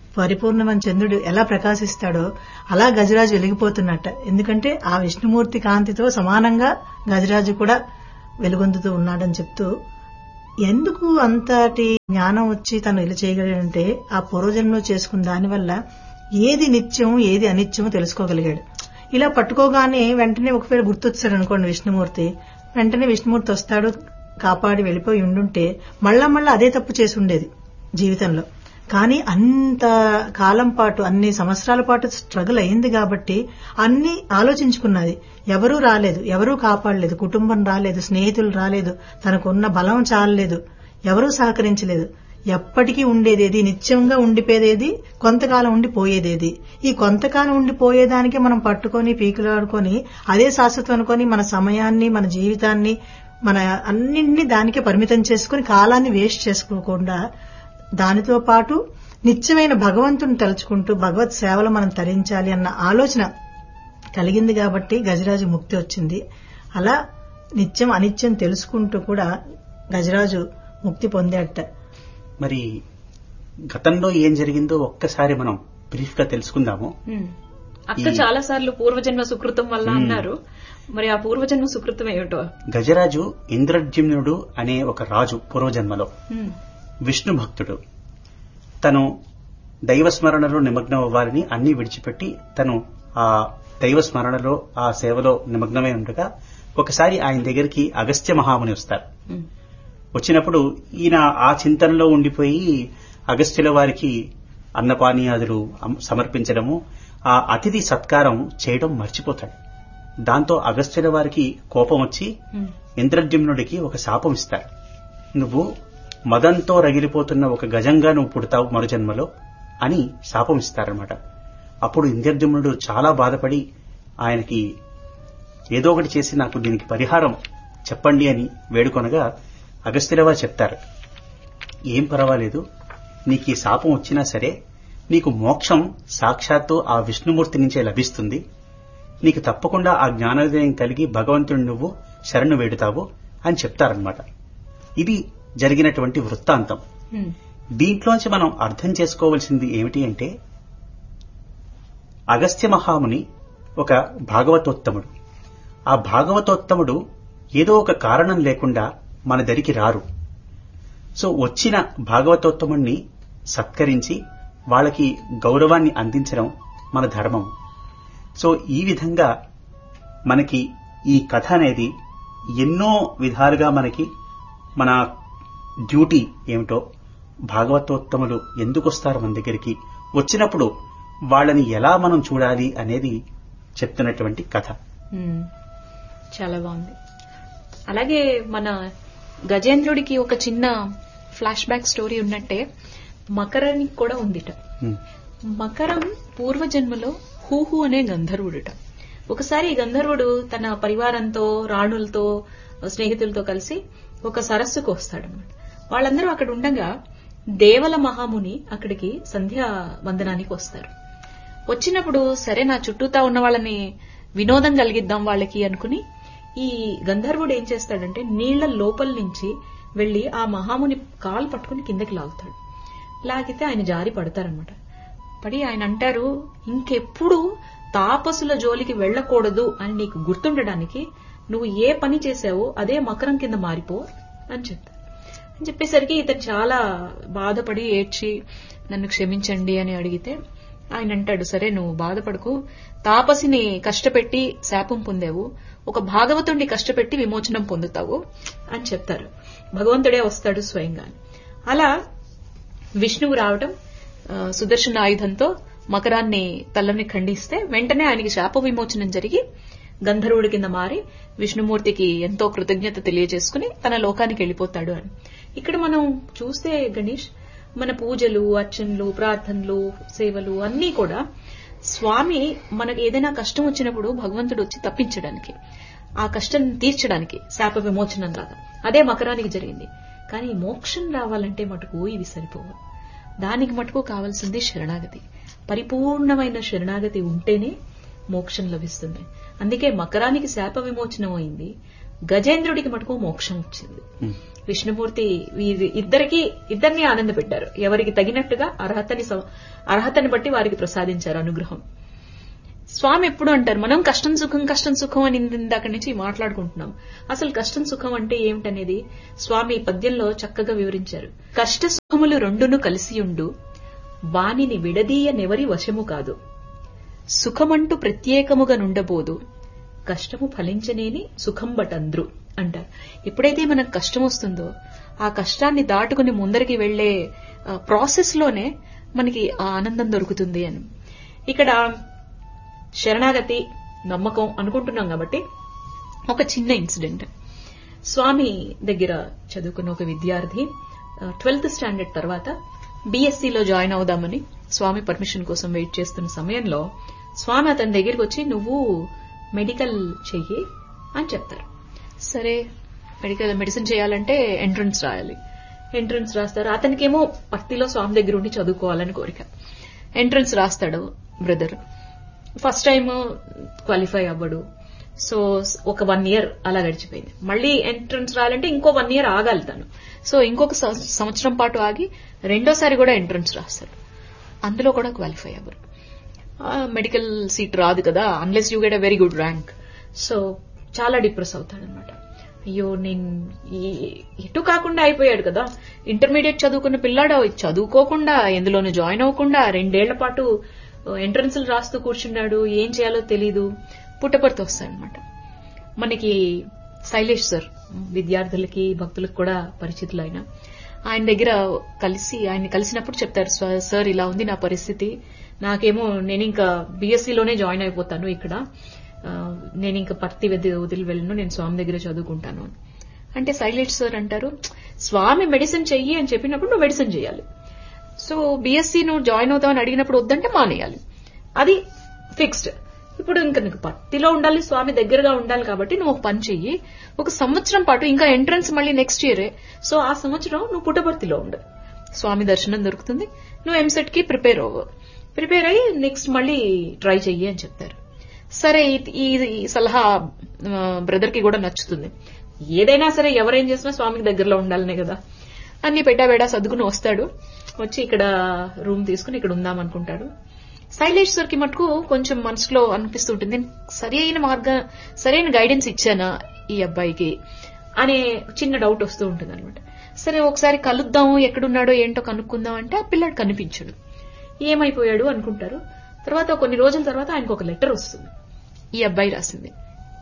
పరిపూర్ణమైన చంద్రుడు ఎలా ప్రకాశిస్తాడో అలా గజరాజు వెలిగిపోతున్నట్ట ఎందుకంటే ఆ విష్ణుమూర్తి కాంతితో సమానంగా గజరాజు కూడా వెలుగొందుతూ ఉన్నాడని చెప్తూ ఎందుకు అంతటి జ్ఞానం వచ్చి తను ఇలా చేయగలిగాడంటే ఆ పూర్వజన్మలో చేసుకున్న దానివల్ల ఏది నిత్యం ఏది అనిత్యమో తెలుసుకోగలిగాడు ఇలా పట్టుకోగానే వెంటనే ఒకవేళ గుర్తొచ్చాడు అనుకోండి విష్ణుమూర్తి వెంటనే విష్ణుమూర్తి వస్తాడు కాపాడి వెళ్ళిపోయి ఉండుంటే మళ్ళా మళ్ళా అదే తప్పు చేసి ఉండేది జీవితంలో కానీ అంత కాలం పాటు అన్ని సంవత్సరాల పాటు స్ట్రగుల్ అయింది కాబట్టి అన్ని ఆలోచించుకున్నది ఎవరూ రాలేదు ఎవరూ కాపాడలేదు కుటుంబం రాలేదు స్నేహితులు రాలేదు తనకున్న బలం చాలలేదు ఎవరూ సహకరించలేదు ఎప్పటికీ ఉండేదేది నిత్యంగా ఉండిపోయేదేది కొంతకాలం ఉండిపోయేదేది ఈ కొంతకాలం ఉండిపోయేదానికి మనం పట్టుకొని పీకులాడుకొని అదే శాశ్వతం అనుకొని మన సమయాన్ని మన జీవితాన్ని మన అన్నింటినీ దానికే పరిమితం చేసుకుని కాలాన్ని వేస్ట్ చేసుకోకుండా దానితో పాటు నిత్యమైన భగవంతుని తలుచుకుంటూ భగవత్ సేవలు మనం తరించాలి అన్న ఆలోచన కలిగింది కాబట్టి గజరాజు ముక్తి వచ్చింది అలా నిత్యం అనిత్యం తెలుసుకుంటూ కూడా గజరాజు ముక్తి పొందేట మరి గతంలో ఏం జరిగిందో ఒక్కసారి మనం బ్రీఫ్ గా తెలుసుకుందాము ఉమ్. అక్క ఈ- చాలా సార్లు పూర్వజన్మ సుకృతం వల్ల అన్నారు మరి ఆ పూర్వజన్మ సుకృతం ఏమిటో గజరాజు ఇంద్రజ్యుమ్నుడు అనే ఒక రాజు పూర్వజన్మలో ఉమ్. విష్ణు భక్తుడు తను దైవ స్మరణలో నిమగ్నం అవ్వాలని అన్ని విడిచిపెట్టి తను ఆ దైవ స్మరణలో ఆ సేవలో నిమగ్నమై ఉండగా ఒకసారి ఆయన దగ్గరికి అగస్త్య మహాముని వస్తారు ఉమ్. వచ్చినప్పుడు ఈయన ఆ చింతనలో ఉండిపోయి అగస్త్యుల వారికి అన్నపానీయాదులు అమ్- సమర్పించడము ఆ అతిథి సత్కారం చేయడం మర్చిపోతాడు దాంతో అగస్త్యుల వారికి కోపం వచ్చి ఉమ్. ఇంద్రద్యుమ్నుడికి ఒక శాపం ఇస్తారు నువ్వు మదంతో రగిలిపోతున్న ఒక గజంగా నువ్వు పుడతావు మరుజన్మలో అని శాపం ఇస్తారనమాట అప్పుడు ఇంద్రద్యుమ్నుడు చాలా బాధపడి ఆయనకి ఏదో ఒకటి చేసి నాకు దీనికి పరిహారం చెప్పండి అని వేడుకొనగా అగస్త్యులవారు చెప్తారు ఏం పర్వాలేదు నీకు ఈ శాపం వచ్చినా సరే నీకు మోక్షం సాక్షాత్తు ఆ విష్ణుమూర్తి నుంచే లభిస్తుంది నీకు తప్పకుండా ఆ జ్ఞానోదయం కలిగి భగవంతుని నువ్వు శరణు వేడుతావు అని చెప్తారనమాట ఇది జరిగినటువంటి వృత్తాంతం ఉమ్. దీంట్లోంచి మనం అర్థం చేసుకోవాల్సింది ఏమిటి అంటే అగస్త్య మహాముని ఒక భాగవతోత్తముడు ఆ భాగవతోత్తముడు ఏదో ఒక కారణం లేకుండా మన దరికి రారు సో వచ్చిన భాగవతోత్తముణ్ణి సత్కరించి వాళ్ళకి గౌరవాన్ని అందించడం మన ధర్మం సో ఈ విధంగా మనకి ఈ కథ అనేది ఎన్నో విధాలుగా మనకి మన డ్యూటీ ఏమిటో భాగవతోత్తములు ఎందుకు వస్తారు మన దగ్గరికి వచ్చినప్పుడు వాళ్ళని ఎలా మనం చూడాలి అనేది చెప్తున్నటువంటి కథ ఉమ్. చాలా బాగుంది అలాగే మన గజేంద్రుడికి ఒక చిన్న ఫ్లాష్ బ్యాక్ స్టోరీ ఉన్నట్టే మకరానికి కూడా ఉందిట ఉమ్, మకరం పూర్వజన్మలో హూహు అనే గంధర్వుడుట ఒకసారి ఈ గంధర్వుడు తన పరివారంతో రాణులతో స్నేహితులతో కలిసి ఒక సరస్సుకు వస్తాడనమాట వాళ్ళందరూ అక్కడ ఉండగా దేవల మహాముని అక్కడికి సంధ్యా వందనానికి వస్తారు వచ్చినప్పుడు సరే నా చుట్టూతా ఉన్న వాళ్ళని వినోదం కలిగిద్దాం వాళ్ళకి అనుకుని ఈ గంధర్వుడు ఏం చేస్తాడంటే నీళ్ల లోపల నుంచి వెళ్లి ఆ మహాముని కాలు పట్టుకుని కిందకి లాగుతాడు లాగితే ఆయన జారి పడతారనమాట పడి ఆయన అంటారు ఇంకెప్పుడు తాపసుల జోలికి వెళ్ళకూడదు అని నీకు గుర్తుండడానికి నువ్వు ఏ పని చేసావో అదే మకరం కింద మారిపో అని చెప్తారు అని చెప్పేసరికి ఇతను చాలా బాధపడి ఏడ్చి నన్ను క్షమించండి అని అడిగితే ఆయన అంటాడు సరే నువ్వు బాధపడకు తాపసిని కష్టపెట్టి శాపం పొందావు ఒక భాగవతుణ్ణి కష్టపెట్టి విమోచనం పొందుతావు అని చెప్తారు భగవంతుడే వస్తాడు స్వయంగా అలా విష్ణువు రావటం ఆ, సుదర్శన ఆయుధంతో మకరాన్ని తలని ఖండిస్తే వెంటనే ఆయనకి శాప విమోచనం జరిగి గంధర్వుడి కింద మారి విష్ణుమూర్తికి ఎంతో కృతజ్ఞత తెలియజేసుకుని తన లోకానికి వెళ్ళిపోతాడు అని ఇక్కడ మనం చూస్తే గణేష్ మన పూజలు అర్చనలు ప్రార్థనలు సేవలు అన్నీ కూడా స్వామి మనకు ఏదైనా కష్టం వచ్చినప్పుడు భగవంతుడు వచ్చి తప్పించడానికి ఆ కష్టం తీర్చడానికి శాప విమోచనం లాగా అదే మకరానికి జరిగింది కానీ మోక్షం రావాలంటే మటుకు ఇవి సరిపోవు దానికి మటుకు కావాల్సింది శరణాగతి పరిపూర్ణమైన శరణాగతి ఉంటేనే మోక్షం లభిస్తుంది అందుకే మకరానికి శాప విమోచనం అయింది గజేంద్రుడికి మటుకు మోక్షం వచ్చింది ఉమ్. విష్ణుమూర్తి వీరి ఇద్దరికి ఇద్దరిని ఆనంద పెట్టారు ఎవరికి తగినట్టుగా అర్హతని స- అర్హతని బట్టి వారికి ప్రసాదించారు అనుగ్రహం స్వామి ఎప్పుడు అంటారు మనం కష్టం సుఖం కష్టం సుఖం అని ఇందాక నుంచి మాట్లాడుకుంటున్నాం అసలు కష్టం సుఖం అంటే ఏమిటనేది స్వామి ఈ పద్యంలో చక్కగా వివరించారు కష్ట సుఖములు రెండును కలిసియుండు వానిని విడదీయనెవరి వశము కాదు సుఖమంటూ ప్రత్యేకముగా నుండబోదు కష్టము ఫలించనేని సుఖం బటంద్రు అంటారు ఎప్పుడైతే మనకు కష్టం వస్తుందో ఆ కష్టాన్ని దాటుకుని ముందరికి వెళ్లే ప్రాసెస్ లోనే మనకి ఆ ఆనందం దొరుకుతుంది అని ఇక్కడ శరణాగతి నమ్మకం అనుకుంటున్నాం కాబట్టి ఒక చిన్న ఇన్సిడెంట్ స్వామి దగ్గర చదువుకున్న ఒక విద్యార్థి ట్వెల్త్ స్టాండర్డ్ తర్వాత బీఎస్సీలో జాయిన్ అవుదామని స్వామి పర్మిషన్ కోసం వెయిట్ చేస్తున్న సమయంలో స్వామి అతని దగ్గరికి వచ్చి నువ్వు మెడికల్ చెయ్యి అని చెప్తారు సరే మెడికల్ మెడిసిన్ చేయాలంటే ఎంట్రన్స్ రాయాలి ఎంట్రన్స్ రాస్తారు అతనికేమో పత్తిలో స్వామి దగ్గర ఉండి చదువుకోవాలని కోరిక ఎంట్రన్స్ రాస్తాడు బ్రదర్ ఫస్ట్ టైం క్వాలిఫై అవ్వడు సో ఒక వన్ ఇయర్ అలా గడిచిపోయింది మళ్ళీ ఎంట్రన్స్ రాయాలంటే ఇంకో వన్ ఇయర్ ఆగాలి తను సో ఇంకొక సం- సంవత్సరం పాటు ఆగి రెండోసారి కూడా ఎంట్రన్స్ రాస్తాడు అందులో కూడా క్వాలిఫై అవ్వరు మెడికల్ సీట్ రాదు కదా unless you get a very good rank so చాలా డిప్రెస్ అవుతాడనమాట అయ్యో నేను ఈ- ఎటు కాకుండా అయిపోయాడు కదా ఇంటర్మీడియట్ చదువుకున్న పిల్లాడు చదువుకోకుండా ఎందులోనూ జాయిన్ అవ్వకుండా రెండేళ్ల పాటు ఎంట్రన్స్లు రాస్తూ కూర్చున్నాడు ఏం చేయాలో తెలీదు పుట్టపర్తి వస్తాయన్నమాట మనకి శైలేష్ సార్ విద్యార్థులకి భక్తులకు కూడా పరిచితులు ఆయన ఆయన దగ్గర కలిసి ఆయన కలిసినప్పుడు చెప్తారు "స్వ- సార్ ఇలా ఉంది నా పరిస్థితి నాకేమో నేను ఇంకా బీఎస్సీలోనే జాయిన్ అయిపోతాను ఇక్కడ ఆ, నేను ఇంకా పత్తి వదిలి వదిలి వెళ్ళను నేను స్వామి దగ్గర చదువుకుంటాను అని అంటే శైలేష్ సార్ అంటారు స్వామి మెడిసిన్ చెయ్యి అని చెప్పినప్పుడు నువ్వు మెడిసిన్ చేయాలి సో బీఎస్సీ నువ్వు జాయిన్ అవుతావని అడిగినప్పుడు వద్దంటే మానేయాలి అది ఫిక్స్డ్ ఇప్పుడు ఇంకా నీకు పత్తిలో ఉండాలి స్వామి దగ్గరగా ఉండాలి కాబట్టి నువ్వు ఒక పని చెయ్యి ఒక సంవత్సరం పాటు ఇంకా ఎంట్రన్స్ మళ్ళీ నెక్స్ట్ ఇయరే సో ఆ సంవత్సరం నువ్వు పుట్టపర్తిలో ఉండు స్వామి దర్శనం దొరుకుతుంది నువ్వు ఎంసెట్ కి ప్రిపేర్ అవ్వు ప్రిపేర్ అయ్యి నెక్స్ట్ మళ్ళీ ట్రై చెయ్యి అని చెప్తారు సరే ఈ- ఈ ఈ సలహా బ్రదర్ కి కూడా నచ్చుతుంది ఏదైనా సరే ఎవరేం చేసినా స్వామికి దగ్గరలో ఉండాలనే కదా అన్ని పెట్టాబెడా సర్దుకుని వస్తాడు వచ్చి ఇక్కడ రూమ్ తీసుకుని ఇక్కడ ఉందాం అనుకుంటాడు శైలేశ్వర్ కి మటుకు కొంచెం మనసులో అనిపిస్తుంటుంది నేను సరి అయిన మార్గ సరైన గైడెన్స్ ఇచ్చానా ఈ అబ్బాయికి అనే చిన్న డౌట్ వస్తూ ఉంటుంది అనమాట సరే ఒకసారి కలుద్దాం ఎక్కడున్నాడో ఏంటో కనుక్కుందాం అంటే ఆ పిల్లాడు కనిపించడు ఏమైపోయాడు అనుకుంటారు తర్వాత కొన్ని రోజుల తర్వాత ఆయనకు ఒక లెటర్ వస్తుంది ఈ అబ్బాయి రాసింది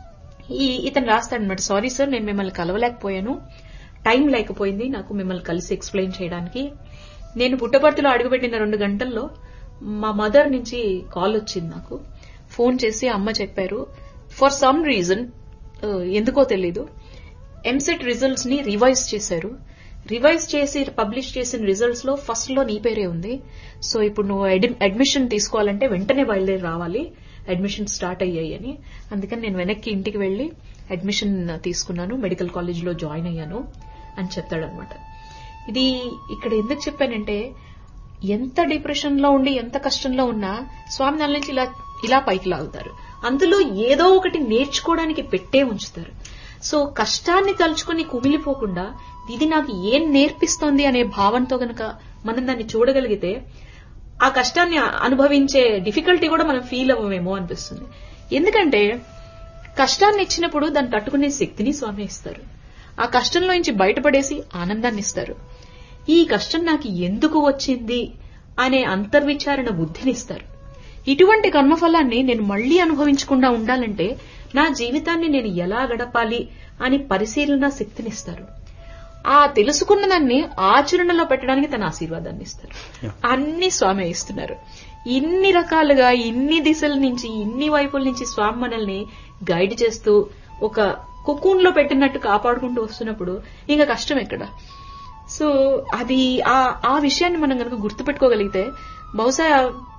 ఈ ఇతను రాస్తాడనమాట సారీ సార్ నేను మిమ్మల్ని కలవలేకపోయాను టైం లేకపోయింది నాకు మిమ్మల్ని కలిసి ఎక్స్ప్లెయిన్ చేయడానికి నేను పుట్టపర్తిలో అడుగుపెట్టిన రెండు గంటల్లో మా మదర్ నుంచి కాల్ వచ్చింది నాకు ఫోన్ చేసి అమ్మ చెప్పారు ఫర్ సమ్ రీజన్ ఎందుకో తెలీదు ఎంసెట్ రిజల్ట్స్ ని రివైజ్ చేశారు రివైజ్ చేసి పబ్లిష్ చేసిన రిజల్ట్స్ లో ఫస్ట్ లో నీ పేరే ఉంది సో ఇప్పుడు నువ్వు అడ్మి- అడ్మిషన్ తీసుకోవాలంటే వెంటనే బయలుదేరి రావాలి అడ్మిషన్ స్టార్ట్ అయ్యాయి అని అందుకని నేను వెనక్కి ఇంటికి వెళ్లి అడ్మిషన్ తీసుకున్నాను మెడికల్ కాలేజ్ లో జాయిన్ అయ్యాను అని చెప్తాడనమాట ఇది ఇక్కడ ఎందుకు చెప్పానంటే ఎంత డిప్రెషన్ లో ఉండి ఎంత కష్టంలో ఉన్నా స్వామి దాని నుంచి ఇలా ఇలా పైకి లాగుతారు అందులో ఏదో ఒకటి నేర్చుకోవడానికి పెట్టే ఉంచుతారు సో కష్టాన్ని తలుచుకుని కుమిలిపోకుండా ఇది నాకు ఏం నేర్పిస్తోంది అనే భావంతో గనక మనం దాన్ని చూడగలిగితే ఆ కష్టాన్ని అనుభవించే డిఫికల్టీ కూడా మనం ఫీల్ అవ్వమేమో అనిపిస్తుంది ఎందుకంటే కష్టాన్ని ఇచ్చినప్పుడు దాన్ని తట్టుకునే శక్తిని స్వామి ఇస్తారు ఆ కష్టంలో నుంచి బయటపడేసి ఆనందాన్ని ఇస్తారు ఈ కష్టం నాకు ఎందుకు వచ్చింది అనే అంతర్విచారణ బుద్ధినిస్తారు ఇటువంటి కర్మఫలాన్ని నేను మళ్లీ అనుభవించకుండా ఉండాలంటే నా జీవితాన్ని నేను ఎలా గడపాలి అని పరిశీలన శక్తినిస్తారు ఆ తెలుసుకున్న దాన్ని ఆచరణలో పెట్టడానికి తన ఆశీర్వాదాన్ని ఇస్తారు Yeah. అన్ని స్వామి ఇస్తున్నారు ఇన్ని రకాలుగా ఇన్ని దిశల నుంచి ఇన్ని వైపుల నుంచి స్వామి మనల్ని గైడ్ చేస్తూ ఒక కుకూన్ లో పెట్టినట్టు కాపాడుకుంటూ వస్తున్నప్పుడు ఇంకా కష్టం ఎక్కడ సో అది ఆ ఆ విషయాన్ని మనం కనుక గుర్తుపెట్టుకోగలిగితే బహుశా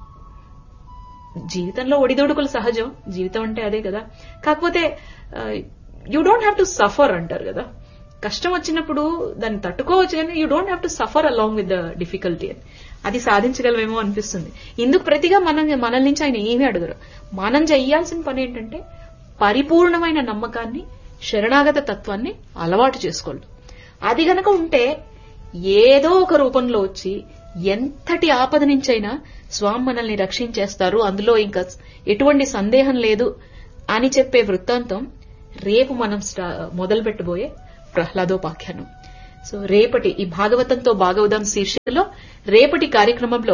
జీవితంలో ఒడిదొడుకులు సహజం జీవితం అంటే అదే కదా కాకపోతే you don't have to suffer అంటారు కదా కష్టం వచ్చినప్పుడు దాన్ని తట్టుకోవచ్చు కానీ you don't have to suffer along with the difficulty అని అది సాధించగలమేమో అనిపిస్తుంది ఇందుకు ప్రతిగా మనం మనల్ నుంచి ఆయన ఏమీ అడగరు మనం చేయాల్సిన పని ఏంటంటే పరిపూర్ణమైన నమ్మకాన్ని శరణాగత తత్వాన్ని అలవాటు చేసుకోళ్ళు అది గనక ఉంటే ఏదో ఒక రూపంలో వచ్చి ఎంతటి ఆపద నుంచైనా స్వామి మనల్ని రక్షించేస్తారు అందులో ఇంకా ఎటువంటి సందేహం లేదు అని చెప్పే వృత్తాంతం రేపు మనం స్టా- మొదలు పెట్టబోయే ప్రహ్లాదోపాఖ్యానం సో రేపటి ఈ భాగవతంతో భాగవతం శీర్షికలో రేపటి కార్యక్రమంలో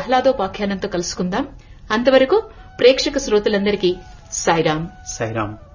ప్రహ్లాదోపాఖ్యానంతో కలుసుకుందాం అంతవరకు ప్రేక్షక శ్రోతలందరికీ సాయిరాం సాయిరామ్